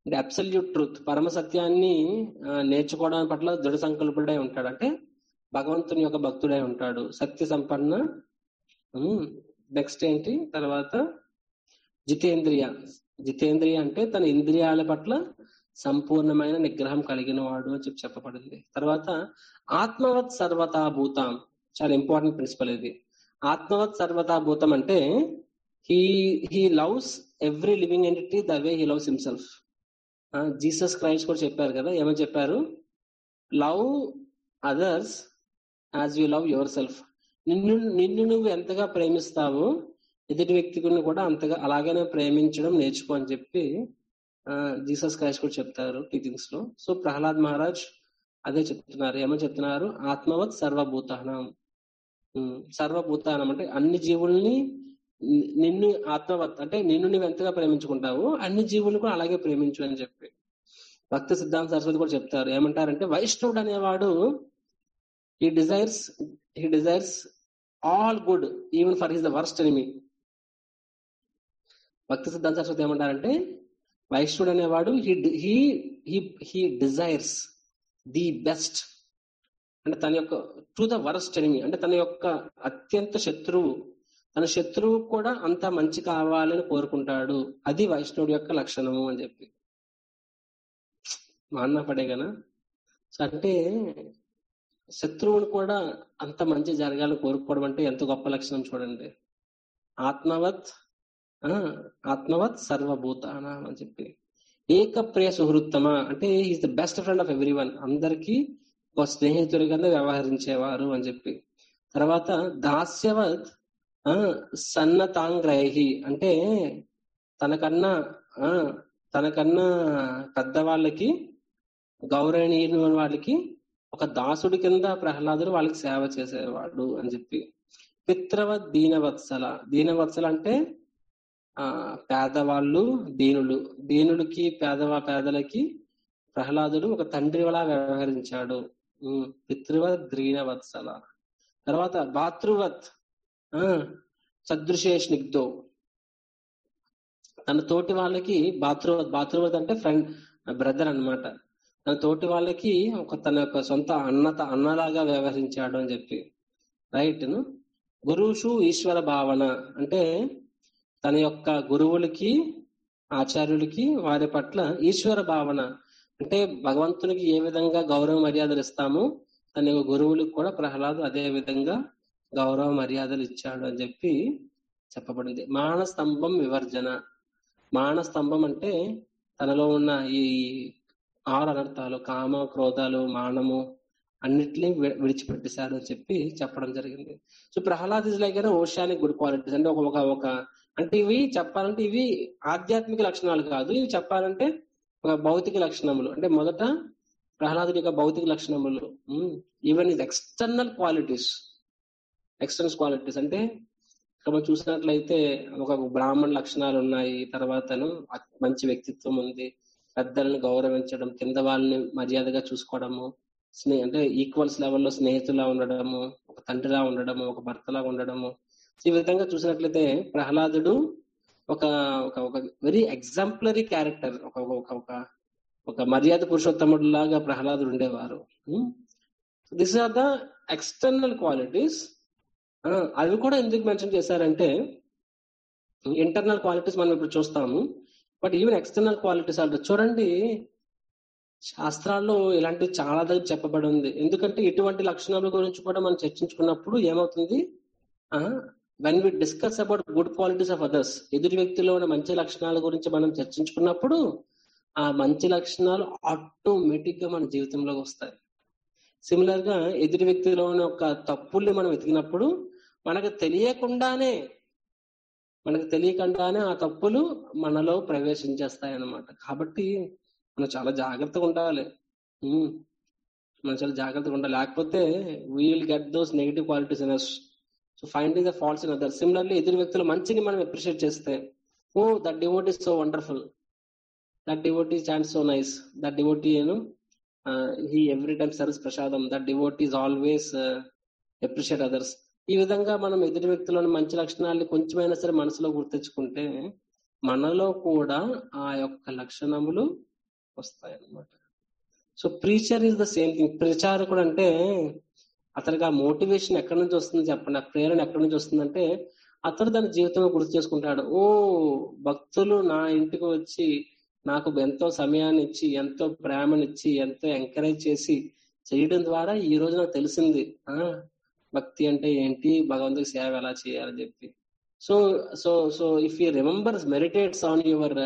Speaker 1: అంటే అబ్సల్యూట్ ట్రూత్ పరమ సత్యాన్ని ఆ, నేర్చుకోవడం పట్ల దృఢ సంకల్పుడై ఉంటాడు అంటే భగవంతుని యొక్క భక్తుడై ఉంటాడు సత్య సంపన్న నెక్స్ట్ ఏంటి తర్వాత జితేంద్రియ జితేంద్రియ అంటే తన ఇంద్రియాల పట్ల సంపూర్ణమైన నిగ్రహం కలిగిన వాడు అని చెప్పి చెప్పబడింది తర్వాత ఆత్మవత్ సర్వతా భూతం చాలా ఇంపార్టెంట్ ప్రిన్సిపల్ ఇది ఆత్మవత్ సర్వతా భూతం అంటే he he loves every living entity the way he loves himself Jesus Christ కూడా చెప్పారు కదా ఏమని చెప్పారు love others as you love yourself నిన్ను నిన్ను నువ్వు ఎంతగా ప్రేమిస్తావో ఎదుటి వ్యక్తిని కూడా అంతగా అలాగనే ప్రేమించడం నేర్చుకో అని చెప్పి జీసస్ క్రైస్ట్ కూడా చెప్తారు టీచింగ్స్ లో సో ప్రహ్లాద్ మహారాజ్ అదే చెప్తున్నారు ఏమని చెప్తున్నారు ఆత్మవత్ సర్వభూతానం ఉమ్, సర్వభూతానం అంటే అన్ని జీవుల్ని ని- నిన్ను ఆత్మవత్ అంటే నిన్ను నువ్వు ఎంతగా ప్రేమించుకుంటావో అన్ని జీవులు కూడా అలాగే ప్రేమించు అని చెప్పి భక్త సిద్ధాంత సరస్వతి కూడా చెప్తారు ఏమంటారంటే వైష్ణవుడు అనేవాడు ఈ desires he desires all good even for his the worst enemy Bhakti Siddhanta Saraswati ఏమంటారంటే వైష్ణుడు అనేవాడు he he he desires the best అంటే తన యొక్క టు ద వరస్ట్ ఎనిమి అంటే తన యొక్క అత్యంత శత్రువు తన శత్రువు కూడా అంత మంచి కావాలని కోరుకుంటాడు అది వైష్ణవుడి యొక్క లక్షణము అని చెప్పి మా అన్న పడేగనా సో అంటే శత్రువుని కూడా అంత మంచి జరగాలని కోరుకోవడం అంటే ఎంత గొప్ప లక్షణం చూడండి ఆత్మవత్ ఆ, ఆత్మవత్ సర్వభూతానం అని చెప్పి ఏక ప్రియ సుహృత్తమ అంటే is the best friend of everyone అందరికి ఒక స్నేహితుడి కింద వ్యవహరించేవారు అని చెప్పి తర్వాత దాస్యవత్ ఆ సన్నతాంగ్రహి అంటే తనకన్నా ఆ తనకన్నా పెద్దవాళ్ళకి గౌరవనీయుల వాళ్ళకి ఒక దాసుడి కింద ప్రహ్లాదుడు వాళ్ళకి సేవ చేసేవాడు అని చెప్పి పిత్రవత్ దీనవత్సల దీనవత్సల అంటే ఆ పేదవాళ్ళు దీనులు దీనులకి పేదవా పేదలకి ప్రహ్లాదుడు ఒక తండ్రి వలా వ్యవహరించాడు ఉమ్, పితృవత్ ద్రీనవత్సల తర్వాత భాతృవత్ ఆ సదృశే స్నిగ్ధో తన తోటి వాళ్ళకి బాతృవత్ బాతృవత్ అంటే ఫ్రెండ్ బ్రదర్ అన్నమాట తన తోటి వాళ్ళకి ఒక తన యొక్క సొంత అన్నత అన్నలాగా వ్యవహరించాడు అని చెప్పి రైట్ గురువుషు ఈశ్వర భావన అంటే తన యొక్క గురువులకి ఆచార్యులకి వారి పట్ల ఈశ్వర భావన అంటే భగవంతునికి ఏ విధంగా గౌరవ మర్యాదలు ఇస్తామో తన యొక్క గురువులకు కూడా ప్రహ్లాదు అదే విధంగా గౌరవ మర్యాదలు ఇచ్చాడు అని చెప్పి చెప్పబడింది మాన స్తంభం వివర్జన మాన స్తంభం అంటే తనలో ఉన్న ఈ ఆరు అనర్థాలు కామ క్రోధాలు మానము అన్నిటినీ వి- విడిచిపెట్టేశాడు అని చెప్పి చెప్పడం జరిగింది so Prahlad is like oceanic good qualities అంటే ఒక ఒక ఒక అంటే ఇవి చెప్పాలంటే ఇవి ఆధ్యాత్మిక లక్షణాలు కాదు ఇవి చెప్పాలంటే ఒక భౌతిక లక్షణములు అంటే మొదట ప్రహ్లాదుడి యొక్క భౌతిక లక్షణములు even is external qualities external qualities అంటే ఇక్కడ మనం చూసినట్లయితే ఒక బ్రాహ్మణ లక్షణాలు ఉన్నాయి తర్వాతను మంచి వ్యక్తిత్వం ఉంది పెద్దలను గౌరవించడం కింద వాళ్ళని మర్యాదగా చూసుకోవడము స్నే అంటే ఈక్వల్స్ లెవెల్లో స్నేహితులా ఉండడము ఒక తండ్రిలా ఉండడము ఒక భర్తలా ఉండడము ఈ విధంగా చూసినట్లయితే ప్రహ్లాదుడు ఒక ఒక ఒక వెరీ ఎగ్జాంపులరీ క్యారెక్టర్ ఒక ఒక ఒక ఒక మర్యాద పురుషోత్తముడు లాగా ప్రహ్లాదుడు ఉండేవారు this are the external qualities అవి కూడా ఎందుకు మెన్షన్ చేశారంటే ఇంటర్నల్ క్వాలిటీస్ మనం ఇప్పుడు చూస్తాము బట్ ఈవెన్ ఎక్స్టర్నల్ క్వాలిటీస్ అంటే చూడండి శాస్త్రాల్లో ఇలాంటివి చాలా దగ్గర చెప్పబడి ఉంది ఎందుకంటే ఇటువంటి లక్షణాల గురించి కూడా మనం చర్చించుకున్నప్పుడు ఏమవుతుంది when we discuss about good qualities of others ఎదుటి వ్యక్తిలో ఉన్న మంచి లక్షణాల గురించి మనం చర్చించుకున్నప్పుడు ఆ మంచి లక్షణాలు ఆటోమేటిక్ గా మన జీవితంలోకి వస్తాయి సిమిలర్ గా ఎదుటి వ్యక్తిలో ఉన్న ఒక తప్పుల్ని మనం వెతికినప్పుడు మనకు తెలియకుండానే మనకు తెలియకుండానే ఆ తప్పులు మనలో ప్రవేశించేస్తాయి అన్నమాట కాబట్టి మనం చాలా జాగ్రత్తగా ఉండాలి ఉమ్. మనం చాలా జాగ్రత్తగా ఉండాలి లేకపోతే we'll get those negative qualities in us so finding the faults in other similarly ఎదురు వ్యక్తుల మంచిని మనం అప్రిషియేట్ చేస్తే oh that devotee is so wonderful that devotee is chants so nice that devotee యూను he every time service prasadam that devotee is always appreciate others ఈ విధంగా మనం ఎదుటి వ్యక్తులను మంచి లక్షణాలని కొంచెమైనా సరే మనసులో గుర్తించుకుంటే మనలో కూడా ఆ యొక్క లక్షణములు వస్తాయి అన్నమాట so preacher is the same thing ప్రచారకుడు అంటే అతనికి ఆ మోటివేషన్ ఎక్కడి నుంచి వస్తుంది చెప్పండి ఆ ప్రేరణ ఎక్కడి నుంచి వస్తుందంటే అతను తన జీవితంలో గుర్తు చేసుకుంటాడు ఓ భక్తులు నా ఇంటికి వచ్చి నాకు ఎంతో సమయాన్ని ఇచ్చి ఎంతో ప్రేమనిచ్చి ఎంతో ఎంకరేజ్ చేసి చేయడం ద్వారా ఈ రోజు నాకు తెలిసింది ఆ భక్తి అంటే ఏంటి భగవంతుడికి సేవ ఎలా చేయాలని చెప్పి so so so if you remembers meditates on your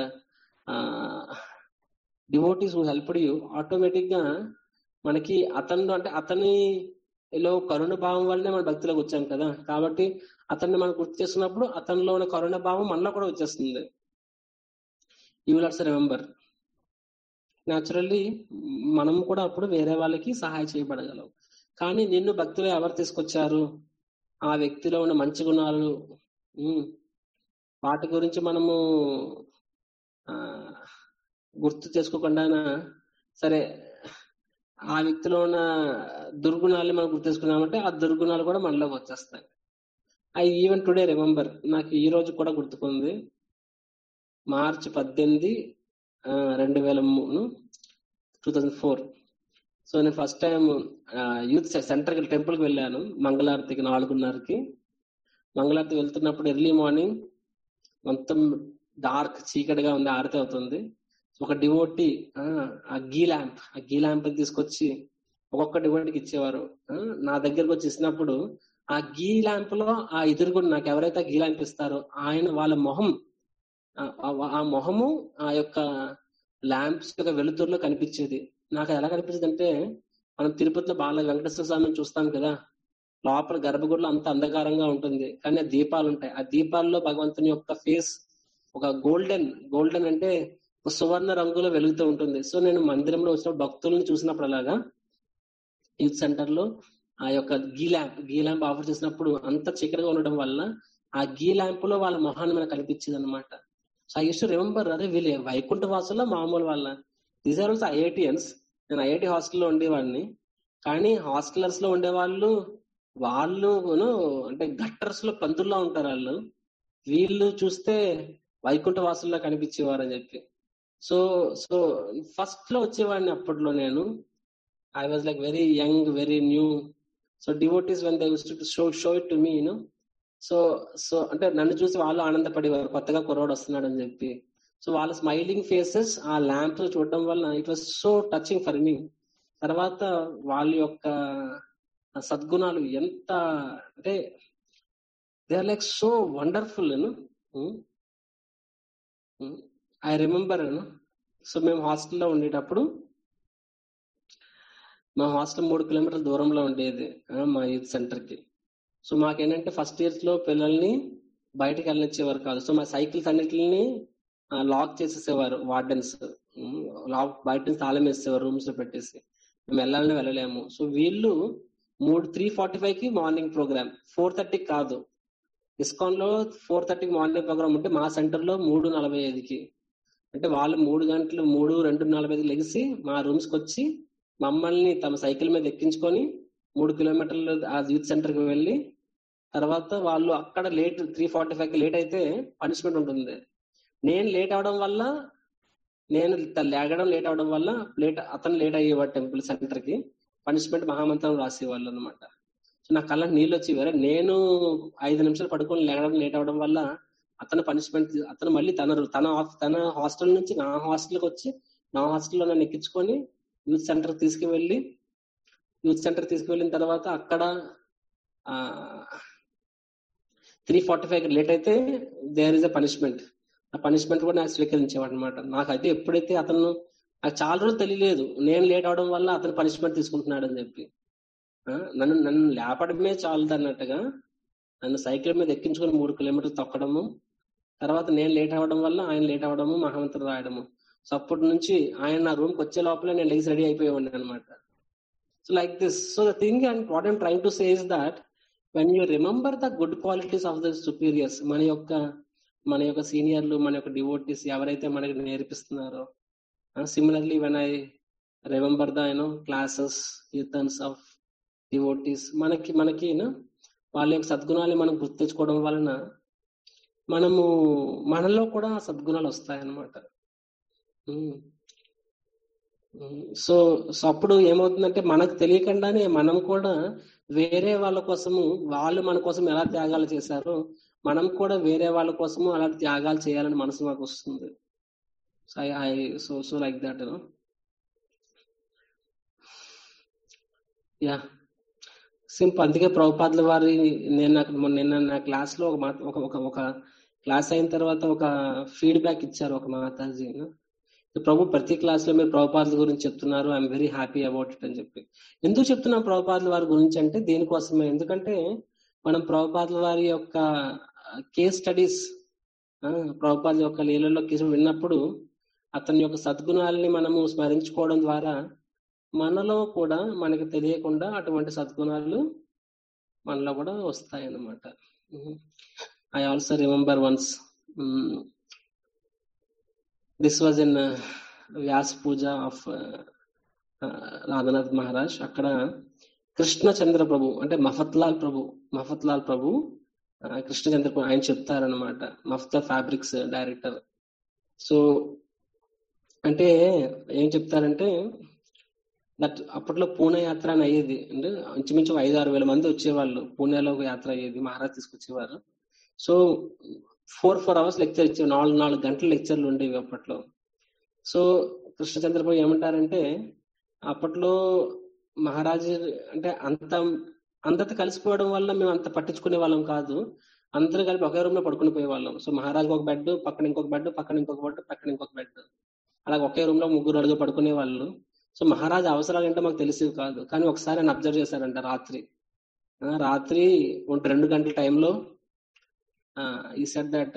Speaker 1: devotees who helped you automatic గా మనకి అతను అంటే అతని లో కరుణ భావం వల్లనే మన భక్తిలోకి వచ్చాం కదా కాబట్టి అతన్ని మనం గుర్తు చేస్తున్నప్పుడు అతనిలో ఉన్న కరుణ భావం మనలో కూడా వచ్చేస్తుంది you will also remember naturally మనం కూడా అప్పుడు వేరే వాళ్ళకి సహాయం చేయబడగలం కానీ నిన్ను భక్తిలో ఎవరు తీసుకొచ్చారు ఆ వ్యక్తిలో ఉన్న మంచి గుణాలు ఉమ్, వాటి గురించి మనము ఆ గుర్తు చేసుకోకుండా సరే ఆ వ్యక్తిలో ఉన్న దుర్గుణాలు మనం గుర్తు చేసుకున్నామంటే ఆ దుర్గుణాలు కూడా మనలోకి వచ్చేస్తాయి ఐ ఈవెన్ టుడే రిమెంబర్ నాకు ఈ రోజు కూడా గుర్తుకుంది మార్చి పద్దెనిమిది ఆ, రెండు వేల మూడు టూ థౌజండ్ ఫోర్ సో నేను ఫస్ట్ టైం యూత్ సెంటర్ టెంపుల్కి వెళ్ళాను మంగళారతికి నాలుగున్నరకి మంగళారతి వెళ్తున్నప్పుడు ఎర్లీ మార్నింగ్ మొత్తం డార్క్ చీకటిగా ఉంది ఆరతి అవుతుంది ఒక డివోటి ఆ గీ ల్యాంప్ ఆ గీ ల్యాంప్ తీసుకొచ్చి ఒక్కొక్క డివోటికి ఇచ్చేవారు ఆ, నా దగ్గరకు వచ్చి ఇచ్చినప్పుడు ఆ గీ ల్యాంప్ లో ఆ ఎదురుగుడు నాకు ఎవరైతే గీ ల్యాంప్ ఇస్తారో ఆయన వాళ్ళ మొహం ఆ- ఆ- ఆ మొహము ఆ యొక్క ల్యాంప్స్ యొక్క వెలుతురులో కనిపించేది నాకు ఎలా కనిపించేది అంటే మనం తిరుపతిలో బాల వెంకటేశ్వర స్వామిని చూస్తాం కదా లోపల గర్భగుడిలో అంత అంధకారంగా ఉంటుంది కానీ ఆ దీపాలు ఉంటాయి ఆ దీపాల్లో భగవంతుని యొక్క ఫేస్ ఒక గోల్డెన్ గోల్డెన్ అంటే ఒక సువర్ణ రంగులో వెలుగుతూ ఉంటుంది సో నేను మందిరంలో వచ్చినప్పుడు భక్తుల్ని చూసినప్పుడు అలాగా యూత్ సెంటర్ లో ఆ యొక్క ghee lamp ghee lamp offer చేసినప్పుడు అంత చీకటిగా ఉండడం వల్ల ఆ గీ ల్యాంప్ లో వాళ్ళ మొహాన్ని మనకు కనిపించింది అనమాట so I used to remember అరే వీళ్ళు వైకుంఠ వాసుల్లో మామూలు వాళ్ళ దీస్ ఆర్ ఆల్సో ఐఐటియన్స్ నేను ఐఐటి హాస్టల్లో ఉండేవాడిని కానీ హాస్టలర్స్ లో ఉండేవాళ్ళు వాళ్ళు you know, అంటే గట్టర్స్ లో పంతుల్లో ఉంటారు వాళ్ళు వీళ్ళు చూస్తే వైకుంఠ వాసుల్లో కనిపించేవారు అని చెప్పి సో సో ఫస్ట్ లో వచ్చేవాడిని అప్పట్లో నేను I was like very young very new so devotees when they show show it to me you know so so అంటే నన్ను చూసి వాళ్ళు ఆనందపడేవారు కొత్తగా కుర్రోడు వస్తున్నాడు అని చెప్పి సో వాళ్ళ స్మైలింగ్ ఫేసెస్ ఆ ల్యాంప్ చూడడం వల్ల it was so touching for me తర్వాత వాళ్ళ యొక్క సద్గుణాలు ఎంత అంటే they are like so wonderful I remember so మేము హాస్టల్లో ఉండేటప్పుడు మా హాస్టల్ మూడు కిలోమీటర్ల దూరంలో ఉండేది ఆ, మా యూత్ సెంటర్ కి సో మాకేంటంటే ఫస్ట్ ఇయర్స్ లో పిల్లల్ని బయటకు వెళ్ళనిచ్చేవారు కాదు సో మా సైకిల్స్ అన్నిటిని లాక్ చేసేసేవారు వార్డెన్స్ లాక్ బయట నుంచి తాళం వేసేవారు రూమ్స్ లో పెట్టేసి మేము వెళ్ళాలని వెళ్ళలేము సో వీళ్ళు మూడు త్రీ ఫార్టీ ఫైవ్ కి మార్నింగ్ ప్రోగ్రామ్ ఫోర్ థర్టీకి కాదు ఇస్కాన్ లో ఫోర్ థర్టీకి మార్నింగ్ ప్రోగ్రామ్ ఉంటే మా సెంటర్ లో మూడు నలభై ఐదుకి అంటే వాళ్ళు మూడు గంటలు మూడు రెండు నలభై ఐదు లెగిసి మా రూమ్స్ కి వచ్చి మమ్మల్ని తమ సైకిల్ మీద ఎక్కించుకొని మూడు కిలోమీటర్లు ఆ యూత్ సెంటర్ కి వెళ్ళి తర్వాత వాళ్ళు అక్కడ లేట్ త్రీ ఫార్టీ ఫైవ్ కి లేట్ అయితే పనిష్మెంట్ ఉంటుంది నేను లేట్ అవడం వల్ల నేను త- లేగడం లేట్ అవడం వల్ల లేట్ అతను లేట్ అయ్యేవాడు టెంపుల్ సెంటర్ కి పనిష్మెంట్ మహామంత్రం రాసేవాళ్ళు అనమాట సో నా కళ్ళ నీళ్ళు వచ్చి వేరే నేను ఐదు నిమిషాలు పడుకొని లేగడం లేట్ అవడం వల్ల అతను పనిష్మెంట్ అతను మళ్ళీ తన తన ఆఫ్- తన హాస్టల్ నుంచి నా హాస్టల్కి వచ్చి నా హాస్టల్లో నన్ను ఎక్కించుకొని యూత్ సెంటర్ తీసుకువెళ్ళి యూత్ సెంటర్ తీసుకువెళ్ళిన తర్వాత అక్కడ త్రీ ఫార్టీ ఫైవ్ లేట్ అయితే దేర్ ఇస్ అ పనిష్మెంట్ ఆ పనిష్మెంట్ కూడా నాకు స్వీకరించేవాడు అనమాట నాకైతే ఎప్పుడైతే అతను నాకు చాలా రోజులు తెలియలేదు నేను లేట్ అవడం వల్ల అతను పనిష్మెంట్ తీసుకుంటున్నాడు అని చెప్పి ఆ, నన్ను నన్ను లేపడమే చాలదు అన్నట్టుగా నన్ను సైకిల్ మీద ఎక్కించుకొని మూడు కిలోమీటర్లు తొక్కడము తర్వాత నేను లేట్ అవ్వడం వల్ల ఆయన లేట్ అవ్వడము మహామంత్రం రాయడము సో అప్పటి నుంచి ఆయన నా రూమ్కి వచ్చే లోపల నేను లేచి రెడీ అయిపోయేవాడిని అనమాట so like this so the thing and what I'm trying to say is that when you remember the good qualities of the superiors మన యొక్క మన యొక్క సీనియర్లు మన యొక్క డివోటీస్ ఎవరైతే మనకి నేర్పిస్తున్నారో similarly when I remember the you know classes యూతన్స్ ఆఫ్ డివోటీస్ మనకి మనకి you know, వాళ్ళ యొక్క సద్గుణాలు మనం గుర్తు తెచ్చుకోవడం వలన మనము మనలో కూడా ఆ సద్గుణాలు వస్తాయన్నమాట సో సో అప్పుడు ఏమవుతుందంటే మనకు తెలియకుండానే మనం కూడా వేరే వాళ్ళ కోసము వాళ్ళు మన కోసం ఎలా త్యాగాలు చేశారో మనం కూడా వేరే వాళ్ళ కోసము అలాంటి త్యాగాలు చేయాలని మనసు మాకు వస్తుంది so I I so so like that yeah simple అందుకే ప్రభుపాదుల వారి నేను నాకు మొన్న నిన్న నా క్లాస్ లో ఒక మాట ఒక ఒక ఒక క్లాస్ అయిన తర్వాత ఒక ఫీడ్బ్యాక్ ఇచ్చారు ఒక మాతాజీ ప్రభు ప్రతి క్లాస్ లో మీరు ప్రభుపాదుల గురించి చెప్తున్నారు I'm very happy about it అని చెప్పి ఎందుకు చెప్తున్నాం ప్రభుపాదుల వారి గురించి అంటే దేనికోసమే ఎందుకంటే మనం ప్రభుపాదుల వారి యొక్క కేస్ స్టడీస్ ప్రభుపాదుల యొక్క లీలలో కేసు విన్నప్పుడు అతని యొక్క సద్గుణాలని మనము స్మరించుకోవడం ద్వారా మనలో కూడా మనకి తెలియకుండా అటువంటి సద్గుణాలు మనలో కూడా వస్తాయి అన్నమాట I also remember once this was in Vyas Puja of Radhanath Maharaj అక్కడ కృష్ణచంద్ర ప్రభు అంటే మఫత్లాల్ ప్రభు మఫత్లాల్ ప్రభు కృష్ణచంద్ర ప్రభు ఆయన చెప్తారనమాట మఫ్తా ఫ్యాబ్రిక్స్ డైరెక్టర్ సో అంటే ఏం చెప్తారంటే దట్ అప్పట్లో పూణే యాత్ర అని అయ్యేది అంటే ఇంచుమించు ఐదు ఆరు వేల మంది వచ్చేవాళ్ళు పూణేలో ఒక యాత్ర అయ్యేది మహారాజ్ తీసుకొచ్చేవారు so four four hours lecture ఇచ్చేవారు నాలుగు నాలుగు గంటల లెక్చర్లు ఉండేవి అప్పట్లో సో కృష్ణచంద్రబాబు ఏమంటారంటే అప్పట్లో మహారాజు అంటే అంత అందరితో కలిసిపోవడం వల్ల మేము అంత పట్టించుకునే వాళ్ళం కాదు అందరూ కలిపి ఒకే రూమ్ లో పడుకుని పోయే వాళ్ళం సో మహారాజు ఒక బెడ్ పక్కన ఇంకొక బెడ్ పక్కన ఇంకొక బెడ్ పక్కన ఇంకొక బెడ్ అలాగే ఒకే రూమ్ లో ముగ్గురు అడుగు పడుకునే వాళ్ళు సో మహారాజు అవసరాలు ఏంటో మాకు తెలిసేవి కాదు కానీ ఒకసారి ఆయన అబ్జర్వ్ చేశారంట రాత్రి రాత్రి రెండు గంటల టైంలో ఈ సెట్ దట్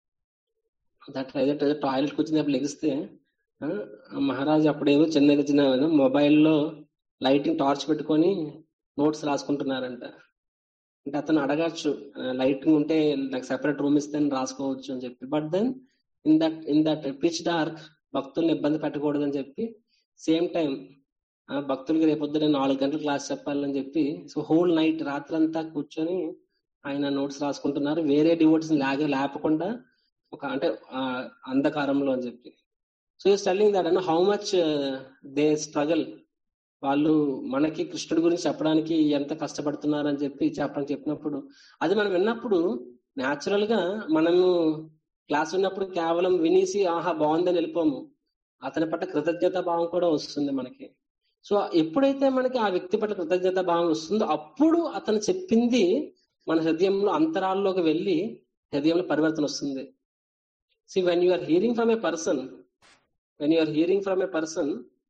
Speaker 1: దట్ ఏదైతే టాయిలెట్కి వచ్చినప్పుడు లెగిస్తే మహారాజు అప్పుడేమో చిన్న చిన్న మొబైల్లో లైటింగ్ టార్చ్ పెట్టుకొని నోట్స్ రాసుకుంటున్నారంట అంటే అతను అడగచ్చు లైటింగ్ ఉంటే నాకు సెపరేట్ రూమ్ ఇస్తే రాసుకోవచ్చు అని చెప్పి but then in that in that pitch dark భక్తుల్ని ఇబ్బంది పెట్టకూడదని చెప్పి సేమ్ టైం భక్తులకి రేపొద్దున నాలుగు గంటల క్లాస్ చెప్పాలని చెప్పి సో హోల్ నైట్ రాత్రంతా కూర్చొని ఆయన నోట్స్ రాసుకుంటున్నారు వేరే డివోట్స్ లాగే లేపకుండా ఒక అంటే అంధకారంలో అని చెప్పి సో ఈ స్టెల్లింగ్ దట్ అన్న హౌ మచ్ దే స్ట్రగల్ వాళ్ళు మనకి కృష్ణుడి గురించి చెప్పడానికి ఎంత కష్టపడుతున్నారు అని చెప్పి చెప్పడానికి చెప్పినప్పుడు అది మనం విన్నప్పుడు న్యాచురల్ గా మనము క్లాస్ ఉన్నప్పుడు కేవలం వినేసి ఆహా బాగుందని వెళ్ళిపోము అతని పట్ల కృతజ్ఞత భావం కూడా వస్తుంది మనకి సో ఎప్పుడైతే మనకి ఆ వ్యక్తి పట్ల కృతజ్ఞత భావం వస్తుందో అప్పుడు అతను చెప్పింది మన హృదయంలో అంతరాల్లోకి వెళ్ళి హృదయంలో పరివర్తన వస్తుంది see when you are hearing from a person when you are hearing from a person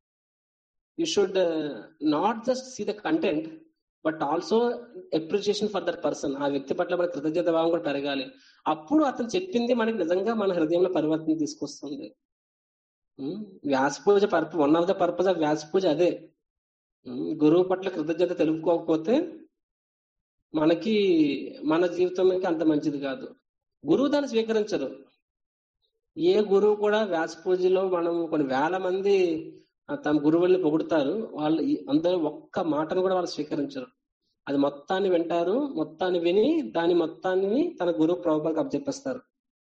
Speaker 1: you should not just see the content but also appreciation for that person ఆ వ్యక్తి పట్ల మన కృతజ్ఞత భావం కూడా పెరగాలి అప్పుడు అతను చెప్పింది మనకి నిజంగా మన హృదయంలో పరివర్తన తీసుకొస్తుంది వ్యాస పూజ పర్ప one of the purpose of Vyasa Puja అదే గురువు పట్ల కృతజ్ఞత తెలుపుకోకపోతే మనకి మన జీవితంకి అంత మంచిది కాదు గురువు దాన్ని స్వీకరించరు ఏ గురువు కూడా వ్యాస పూజలో మనం కొన్ని వేల మంది తమ గురువుల్ని పొగుడుతారు వాళ్ళు అందరూ ఒక్క మాటను కూడా వాళ్ళు స్వీకరించరు అది మొత్తాన్ని వింటారు మొత్తాన్ని విని దాని మొత్తాన్ని తన గురువు ప్రభుత్వానికి అప్పచెప్పేస్తారు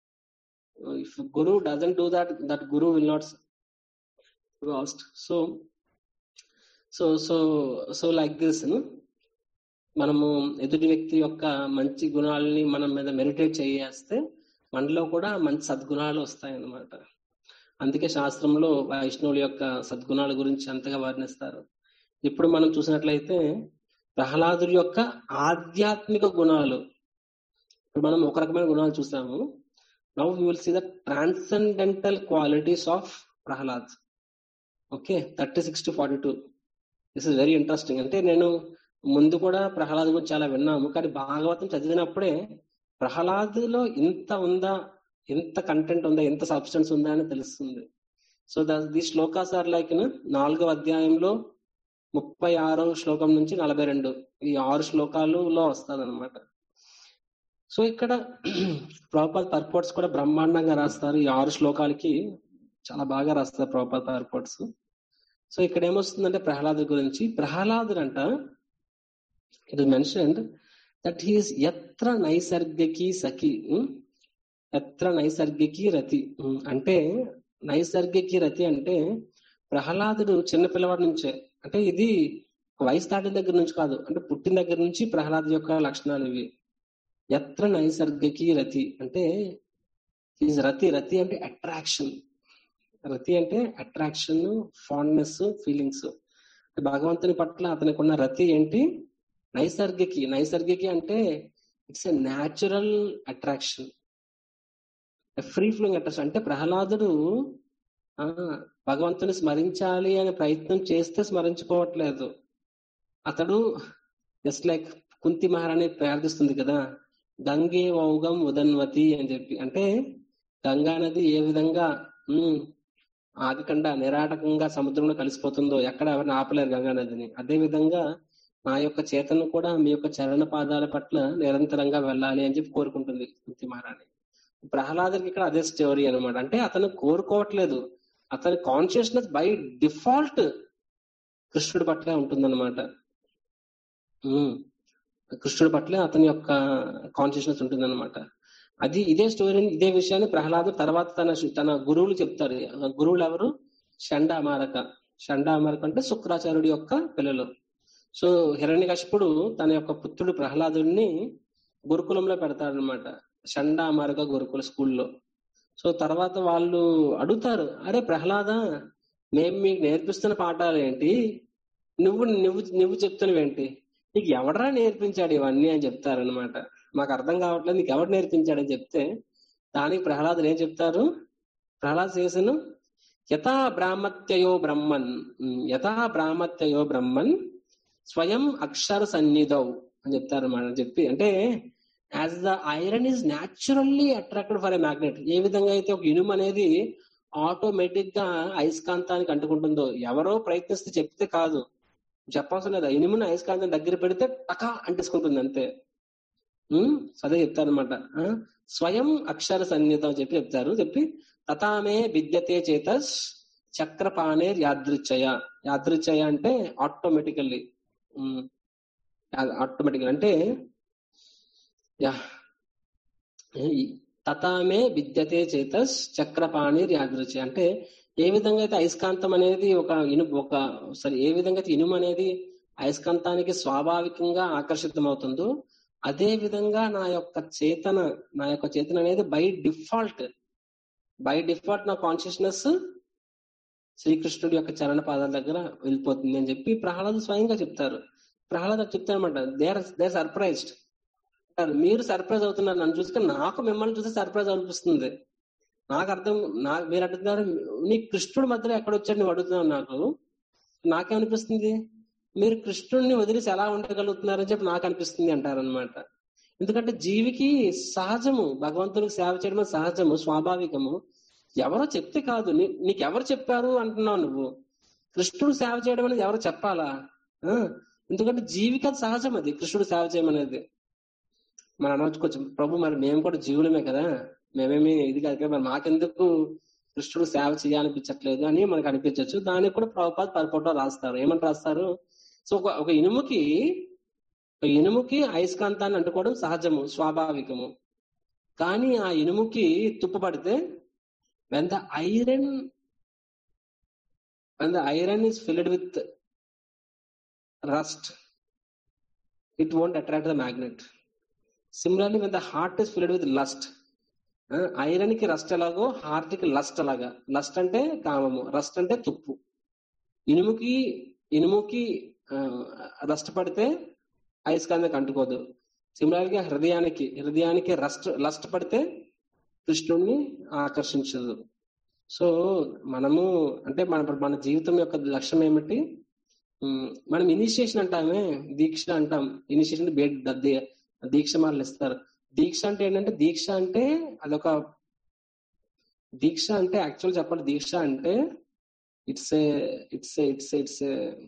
Speaker 1: if guru doesn't do that that guru will not last so so so so like this మనము ఎదుటి వ్యక్తి యొక్క మంచి గుణాలని మనం మీద మెడిటేట్ చేయేస్తే మనలో కూడా మంచి సద్గుణాలు వస్తాయి అన్నమాట అందుకే శాస్త్రంలో వైష్ణవుల యొక్క సద్గుణాల గురించి అంతగా వర్ణిస్తారు ఇప్పుడు మనం చూసినట్లయితే ప్రహ్లాదుడి యొక్క ఆధ్యాత్మిక గుణాలు ఇప్పుడు మనం ఒక రకమైన గుణాలు చూసాము now you will see the transcendental qualities of Prahlad okay thirty six to forty two this is very interesting అంటే నేను ముందు కూడా ప్రహ్లాద్ గురించి చాలా విన్నాము కానీ భాగవతం చదివినప్పుడే ప్రహ్లాద్లో ఇంత ఉందా ఎంత కంటెంట్ ఉందా ఎంత సబ్స్టెన్స్ ఉందా అని తెలుస్తుంది so the shlokas are like నాలుగో అధ్యాయంలో ముప్పై ఆరో శ్లోకం నుంచి నలభై రెండు ఈ ఆరు శ్లోకాలులో వస్తుంది అనమాట సో ఇక్కడ ప్రభుపాద్ పర్పోర్ట్స్ కూడా బ్రహ్మాండంగా రాస్తారు ఈ ఆరు శ్లోకాలకి చాలా బాగా రాస్తారు ప్రభుపాద్ పర్పోర్ట్స్ సో ఇక్కడ ఏమొస్తుందంటే ప్రహ్లాదు గురించి ప్రహ్లాదుడు అంట it is mentioned that his ఎత్ర నైసర్గికి సఖి ఎత్ర నైసర్గికి రతి అంటే నైసర్గికి రతి అంటే ప్రహ్లాదుడు చిన్న పిల్లవాడి నుంచే అంటే ఇది వయసు దాటిన దగ్గర నుంచి కాదు అంటే పుట్టిన దగ్గర నుంచి ప్రహ్లాదు యొక్క లక్షణాలు ఇవి ఎత్ర నైసర్గికి రతి అంటే ఈజ్ రతి రతి అంటే అట్రాక్షన్ రతి అంటే అట్రాక్షన్ ఫాండ్నెస్ ఫీలింగ్స్ భగవంతుని పట్ల అతనికి ఉన్న రతి ఏంటి నైసర్గికి నైసర్గికి అంటే it's a natural attraction free flowing attraction అంటే ప్రహ్లాదుడు ఆ భగవంతుని స్మరించాలి అనే ప్రయత్నం చేస్తే స్మరించుకోవట్లేదు అతడు జస్ట్ లైక్ కుంతి మహారాణి ప్రార్థిస్తుంది కదా గంగే వౌగం ఉదన్వతి అని చెప్పి అంటే గంగా నది ఏ విధంగా ఉమ్, ఆగకుండా నిరాటకంగా సముద్రంలో కలిసిపోతుందో ఎక్కడ ఎవరిని ఆపలేరు గంగా నదిని అదే విధంగా నా యొక్క చేతను కూడా మీ యొక్క చరణ పాదాల పట్ల నిరంతరంగా వెళ్ళాలి అని చెప్పి కోరుకుంటుంది కుంతి మహారాణి ప్రహ్లాదుడికి ఇక్కడ అదే స్టోరీ అన్నమాట అంటే అతను కోరుకోవట్లేదు అతని కాన్షియస్నెస్ బై డిఫాల్ట్ కృష్ణుడి పట్లే ఉంటుందన్నమాట ఉమ్. కృష్ణుడి పట్లే అతని యొక్క కాన్షియస్నెస్ ఉంటుందన్నమాట అది ఇదే స్టోరీ ఇదే విషయాన్ని ప్రహ్లాదు తర్వాత తన తన గురువులు చెప్తారు ఆ గురువులు ఎవరు షండామారక షండామారక అంటే శుక్రాచార్యుడి యొక్క పిల్లలు సో హిరణ్యకశిపుడు తన యొక్క పుత్రుడు ప్రహ్లాదుడిని గురుకులంలో పెడతాడనమాట షండామారక గురుకుల స్కూల్లో సో తర్వాత వాళ్ళు అడుగుతారు అరే ప్రహ్లాద మేము మీకు నేర్పిస్తున్న పాఠాలు ఏంటి నువ్వు నువ్వు నువ్వు చెప్తున్నవేంటి నీకు ఎవడరా నేర్పించాడు ఇవన్నీ అని చెప్తారనమాట మాకు అర్థం కావట్లేదు నీకు ఎవడు నేర్పించాడని చెప్తే దానికి ప్రహ్లాదులు ఏం చెప్తారు ప్రహ్లాద్ చేసను యథా బ్రాహ్మత్యయో బ్రహ్మన్ ఉమ్, యథా బ్రాహ్మత్యయో బ్రహ్మన్ స్వయం అక్షర సన్నిధౌ అని చెప్తారు అన్నమాట చెప్పి అంటే as the iron is naturally attracted for a magnet ఏ విధంగా అయితే ఒక ఇనుము అనేది ఆటోమేటిక్ గా అయస్కాంతానికి అంటుకుంటుందో ఎవరో ప్రయత్నిస్తే చెప్తే కాదు చెప్పవలసిన లేదు ఇనుముని అయస్కాంతం దగ్గర పెడితే టకా అంటేసుకుంటుంది అంతే ఉమ్, అదే చెప్తారనమాట స్వయం అక్షర సన్నిహితం చెప్పి చెప్తారు చెప్పి తథామే విద్యతే చేతస్ చక్రపాణే యాదృచ్ఛయ యాదృచ్ఛయ అంటే ఆటోమేటికల్లీ ఆటోమేటిక్ అంటే యా తథామే విద్యతే చేతస్ చక్రపాణి యాదృచ్ఛయ అంటే ఏ విధంగా అయితే అయస్కాంతం అనేది ఒక ఇనుము ఒక సరే ఏ విధంగా అయితే ఇనుము అనేది అయస్కాంతానికి స్వాభావికంగా ఆకర్షితం అవుతుందో అదే విధంగా నా యొక్క చేతన నా యొక్క చేతన అనేది బై డిఫాల్ట్ బై డిఫాల్ట్ నా కాన్షియస్నెస్ శ్రీకృష్ణుడి యొక్క చరణ పాదాల దగ్గర వెళ్ళిపోతుంది అని చెప్పి ప్రహ్లాద్ స్వయంగా చెప్తారు ప్రహ్లాద్ చెప్తారనమాట దే ఆర్ దే సర్ప్రైజ్డ్ మీరు సర్ప్రైజ్ అవుతున్నారు నన్ను చూసుకొని నాకు మిమ్మల్ని చూస్తే సర్ప్రైజ్ అనిపిస్తుంది నాకు అర్థం నా మీరు అడుగుతున్నారు నీ కృష్ణుడి మధ్యలో ఎక్కడ వచ్చాడు నువ్వు అడుగుతున్నావు నాకు నాకేమనిపిస్తుంది మీరు కృష్ణుడిని వదిలేసి ఎలా ఉండగలుగుతున్నారని చెప్పి నాకు అనిపిస్తుంది అంటారనమాట ఎందుకంటే జీవికి సహజము భగవంతునికి సేవ చేయడం సహజము స్వాభావికము ఎవరో చెప్తే కాదు నీ- నీకు ఎవరు చెప్పారు అంటున్నావు నువ్వు కృష్ణుడు సేవ చేయడం అనేది ఎవరు చెప్పాలా ఆ? ఎందుకంటే జీవికి అది సహజం అది కృష్ణుడు సేవ చేయమనేది మనం అనొచ్చుకోవచ్చు ప్రభు మరి మేము కూడా జీవులమే కదా మేమేమి ఇది కాదు కదా మరి మాకెందుకు కృష్ణుడు సేవ చేయాలనిపించట్లేదు అని మనకు అనిపించవచ్చు దానికి కూడా ప్రభుపాద్ పరిపూర్ణ రాస్తారు ఏమని రాస్తారు సో ఒక ఒక ఇనుముకి ఒక ఇనుముకి అయస్కాంతాన్ని అంటుకోవడం సహజము స్వాభావికము కానీ ఆ ఇనుముకి తుప్పు పడితే when the iron when the iron is filled with rust it won't attract the magnet similarly when the heart is filled with lust iron కి రస్ట్ ఎలాగో హార్ట్ కి లస్ట్ అలాగా లస్ట్ అంటే కామము రస్ట్ అంటే తుప్పు ఇనుముకి ఇనుముకి రస్ట్ పడితే అయస్కాంతానికి అంటుకోదు సిమిలర్ గా హృదయానికి హృదయానికి రస్ట్ లస్ట్ పడితే కృష్ణుడిని ఆకర్షించదు సో మనము అంటే మన మన జీవితం యొక్క లక్ష్యం ఏమిటి ఉమ్, మనం ఇనిషియేషన్ అంటామే దీక్ష అంటాం ఇనిషియేషన్ బేడ్ దీక్ష మాటలు ఇస్తారు దీక్ష అంటే ఏంటంటే దీక్ష అంటే అదొక దీక్ష అంటే యాక్చువల్ చెప్పాలి దీక్ష అంటే ఇట్స్ ఇట్స్ ఇట్స్ ఇట్స్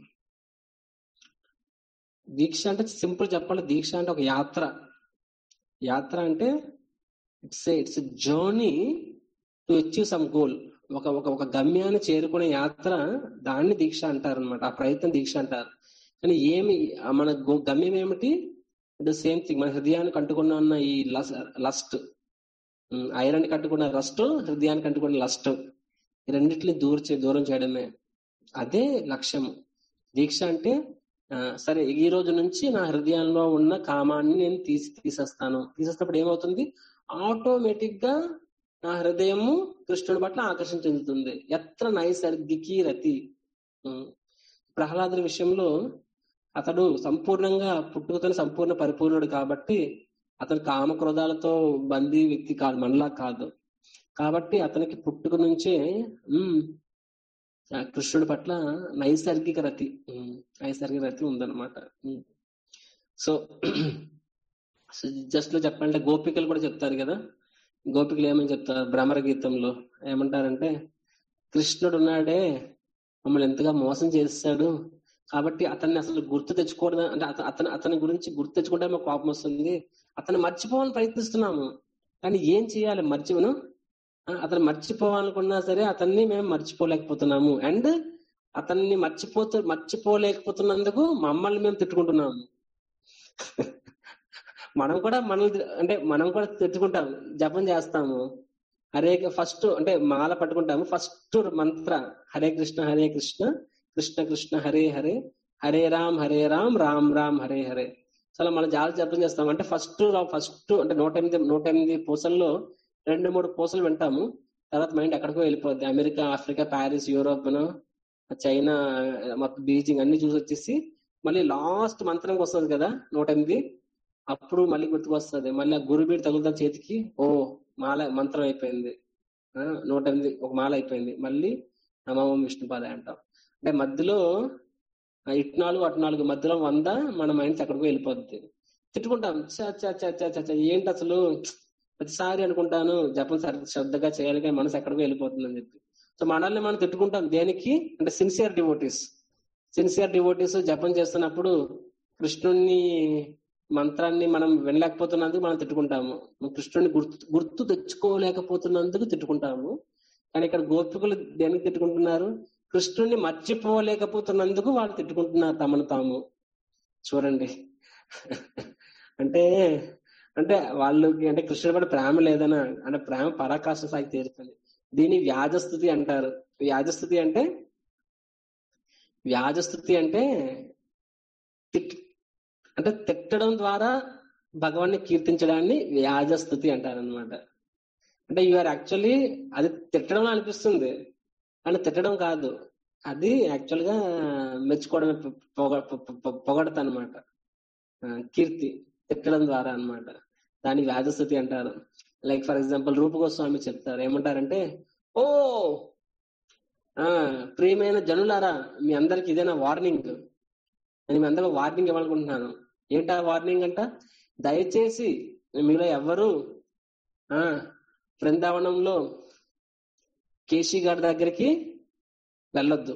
Speaker 1: దీక్ష అంటే సింపుల్ చెప్పాలి దీక్ష అంటే ఒక యాత్ర యాత్ర అంటే it's it's journey to achieve some goal ఒక ఒక ఒక గమ్యాన్ని చేరుకునే యాత్ర దాన్ని దీక్ష అంటారు అనమాట ఆ ప్రయత్నం దీక్ష అంటారు కానీ ఏమి ఆ మన గో- గమ్యం ఏమిటి ఇట్ సేమ్ థింగ్ మన హృదయానికి అంటుకున్న ఉన్న ఈ లస్ట్ ఐరన్ కట్టుకున్న రస్ట్ హృదయానికి అంటుకున్న లస్ట్ ఈ రెండింటిని దూర చే- దూరం చేయడమే అదే లక్ష్యము దీక్ష అంటే ఆ, సరే ఈ రోజు నుంచి నా హృదయంలో ఉన్న కామాన్ని నేను తీసి తీసేస్తాను తీసేసినప్పుడు ఏమవుతుంది ఆటోమేటిక్ గా నా హృదయము కృష్ణుడి పట్ల ఆకర్షణ చెందుతుంది ఎత్ర నైసర్గికి రతి ఉం. ప్రహ్లాదుడి విషయంలో అతడు సంపూర్ణంగా పుట్టుకతో సంపూర్ణ పరిపూర్ణుడు కాబట్టి అతను కామక్రోధాలతో బందీ వ్యక్తి కాదు మనలా కాదు కాబట్టి అతనికి పుట్టుక నుంచే ఉమ్, ఆ కృష్ణుడి పట్ల నైసర్గిక రతి ఉమ్, నైసర్గిక రతి ఉందన్నమాట ఉమ్. సో జస్ట్ లో చెప్పాలంటే గోపికలు కూడా చెప్తారు కదా గోపికలు ఏమని చెప్తారు భ్రమర గీతంలో ఏమంటారంటే కృష్ణుడు ఉన్నాడే మమ్మల్ని ఎంతగా మోసం చేస్తాడు కాబట్టి అతన్ని అసలు గుర్తు తెచ్చుకోవడం అంటే అత- అతను అతని గురించి గుర్తు తెచ్చుకుంటే మాకు కోపం వస్తుంది అతను మర్చిపోవాలని ప్రయత్నిస్తున్నాము కానీ ఏం చేయాలి మర్చిపోను ఆ, అతను మర్చిపోవాలనుకున్నా సరే అతన్ని మేము మర్చిపోలేకపోతున్నాము అండ్ అతన్ని మర్చిపోతూ మర్చిపోలేకపోతున్నందుకు మమ్మల్ని మేము తిట్టుకుంటున్నాము మనం కూడా మనల్ని అంటే మనం కూడా తిట్టుకుంటాం జపం చేస్తాము హరే ఫస్ట్ అంటే మాల పట్టుకుంటాము ఫస్ట్ మంత్ర హరే కృష్ణ హరే కృష్ణ కృష్ణ కృష్ణ హరే హరే హరే రామ్ హరే రామ్ రామ్ రామ్ హరే హరే చాలా మనం జాగ్రత్త జపం చేస్తాం అంటే ఫస్ట్ ఫస్ట్ అంటే నూట ఎనిమిది నూట ఎనిమిది పూసల్లో రెండు మూడు పూసలు వింటాము తర్వాత మైండ్ ఎక్కడికో వెళ్ళిపోద్ది America Africa Paris Europe China మొత్తం బీజింగ్ అన్ని చూసి వచ్చేసి మళ్ళీ లాస్ట్ మంత్రంకి వస్తుంది కదా నూట ఎనిమిది అప్పుడు మళ్ళీ గుర్తుకొస్తుంది మళ్ళీ ఆ గురుబీడు తగులుతా చేతికి ఓ మాల మంత్రం అయిపోయింది ఆ, నూట ఎనిమిది ఒక మాల అయిపోయింది మళ్ళీ నమోం విష్ణుపాద అంటాం అంటే మధ్యలో ఆ, ఇటు నాలుగు అటు నాలుగు మధ్యలో వంద మన మైండ్స్ ఎక్కడికో వెళ్ళిపోద్ది తిట్టుకుంటాం చ చ చ చ చ చ, ఏంటి అసలు ప్రతిసారి అనుకుంటాను జపం సరి- శ్రద్ధగా చేయాలి కానీ మనసు ఎక్కడికో వెళ్ళిపోతుంది అని చెప్పి సో మనల్ని మనం తిట్టుకుంటాం దేనికి అంటే సిన్సియర్ డివోటీస్ సిన్సియర్ డివోటీస్ జపం చేస్తున్నప్పుడు కృష్ణుణ్ణి మంత్రాన్ని మనం వినలేకపోతున్నందుకు మనం తిట్టుకుంటాము కృష్ణుడిని గుర్తు గుర్తు తెచ్చుకోలేకపోతున్నందుకు తిట్టుకుంటాము కానీ ఇక్కడ గోపికలు దేనికి తిట్టుకుంటున్నారు కృష్ణుడిని మర్చిపోలేకపోతున్నందుకు వాళ్ళు తిట్టుకుంటున్నారు తమను తాము చూడండి అంటే అంటే వాళ్ళకి అంటే కృష్ణుడి పట్ల ప్రేమ లేదనా అంటే ప్రేమ పరాకాష్ట స్థాయికి తీరుతుంది దీన్ని వ్యాజస్థుతి అంటారు వ్యాజస్థుతి అంటే వ్యాజస్థుతి అంటే తిట్ అంటే తిట్టడం ద్వారా భగవాన్ని కీర్తించడాన్ని వ్యాజస్థుతి అంటారనమాట అంటే యు ఆర్ యాక్చువల్లీ అది తిట్టడం అనిపిస్తుంది కానీ తిట్టడం కాదు అది యాక్చువల్ గా మెచ్చుకోవడమే పొగ పొగడత అనమాట కీర్తి తిట్టడం ద్వారా అన్నమాట దాన్ని వ్యాధస్థుతి అంటారు లైక్ ఫర్ ఎగ్జాంపుల్ రూపగోస్వామి చెప్తారు ఏమంటారంటే ఓ ఆ ప్రియమైన జనులారా మీ అందరికి ఇదేనా వార్నింగ్ నేను మీ అందరూ వార్నింగ్ ఇవ్వాలనుకుంటున్నాను ఏంటా వార్నింగ్ అంట దయచేసి మీలో ఎవరు ఆ బృందావనంలో కేశీ గారి దగ్గరికి వెళ్ళొద్దు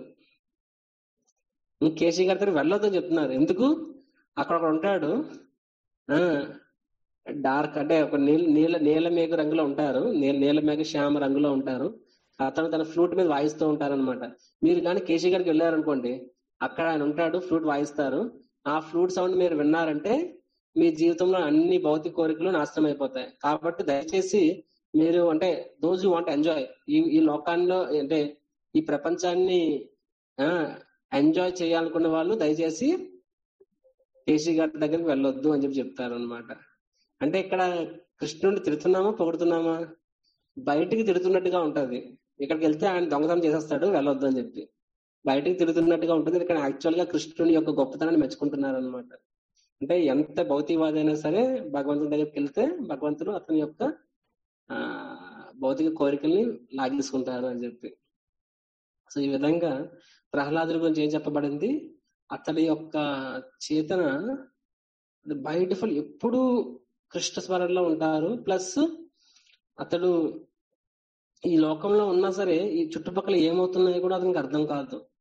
Speaker 1: కేశీ గారి దగ్గరికి వెళ్ళొద్దు అని చెప్తున్నారు ఎందుకు అక్కడ ఒకడు ఉంటాడు ఆ డార్క్ అంటే ఒక నీల నీల నీల మేఘ రంగులో ఉంటారు నీల నీల మేఘ శ్యామ రంగులో ఉంటారు అతను తన ఫ్లూట్ మీద వాయిస్తూ ఉంటారన్నమాట మీరు కానీ కేశీ గారికి వెళ్ళారనుకోండి అక్కడ ఆయన ఉంటాడు ఫ్లూట్ వాయిస్తారు ఆ ఫ్లూట్ సౌండ్ మీరు విన్నారంటే మీ జీవితంలో అన్ని భౌతిక కోరికలు నాశనం అయిపోతాయి కాబట్టి దయచేసి మీరు అంటే దోజ్ యూ వాంట్ ఎంజాయ్ ఈ ఈ లోకాల్లో అంటే ఈ ప్రపంచాన్ని ఎంజాయ్ చేయాలనుకున్న వాళ్ళు దయచేసి కేసీ గారి దగ్గరికి వెళ్ళొద్దు అని చెప్పి చెప్తారు అనమాట అంటే ఇక్కడ కృష్ణుడిని తిడుతున్నామా పొగుడుతున్నామా బయటికి తిడుతున్నట్టుగా ఉంటది ఇక్కడికి వెళ్తే ఆయన దొంగతనం చేసేస్తాడు వెళ్ళొద్దు అని చెప్పి బయటికి తిడుతున్నట్టుగా ఉంటుంది ఇక్కడ యాక్చువల్ గా కృష్ణుని యొక్క గొప్పతనాన్ని మెచ్చుకుంటున్నారు అనమాట అంటే ఎంత భౌతికవాది అయినా సరే భగవంతుని దగ్గరికి వెళ్తే భగవంతుడు అతని యొక్క ఆ భౌతిక కోరికల్ని లాగేసుకుంటారు అని చెప్పి సో ఈ విధంగా ప్రహ్లాదుడి గురించి ఏం చెప్పబడింది అతడి యొక్క చేతన బై డిఫాల్ట్ ఎప్పుడు కృష్ణ స్మరణలో ఉంటారు ప్లస్ అతడు ఈ లోకంలో ఉన్నా సరే ఈ చుట్టుపక్కల ఏమవుతున్నాయో కూడా అతనికి అర్థం కాదు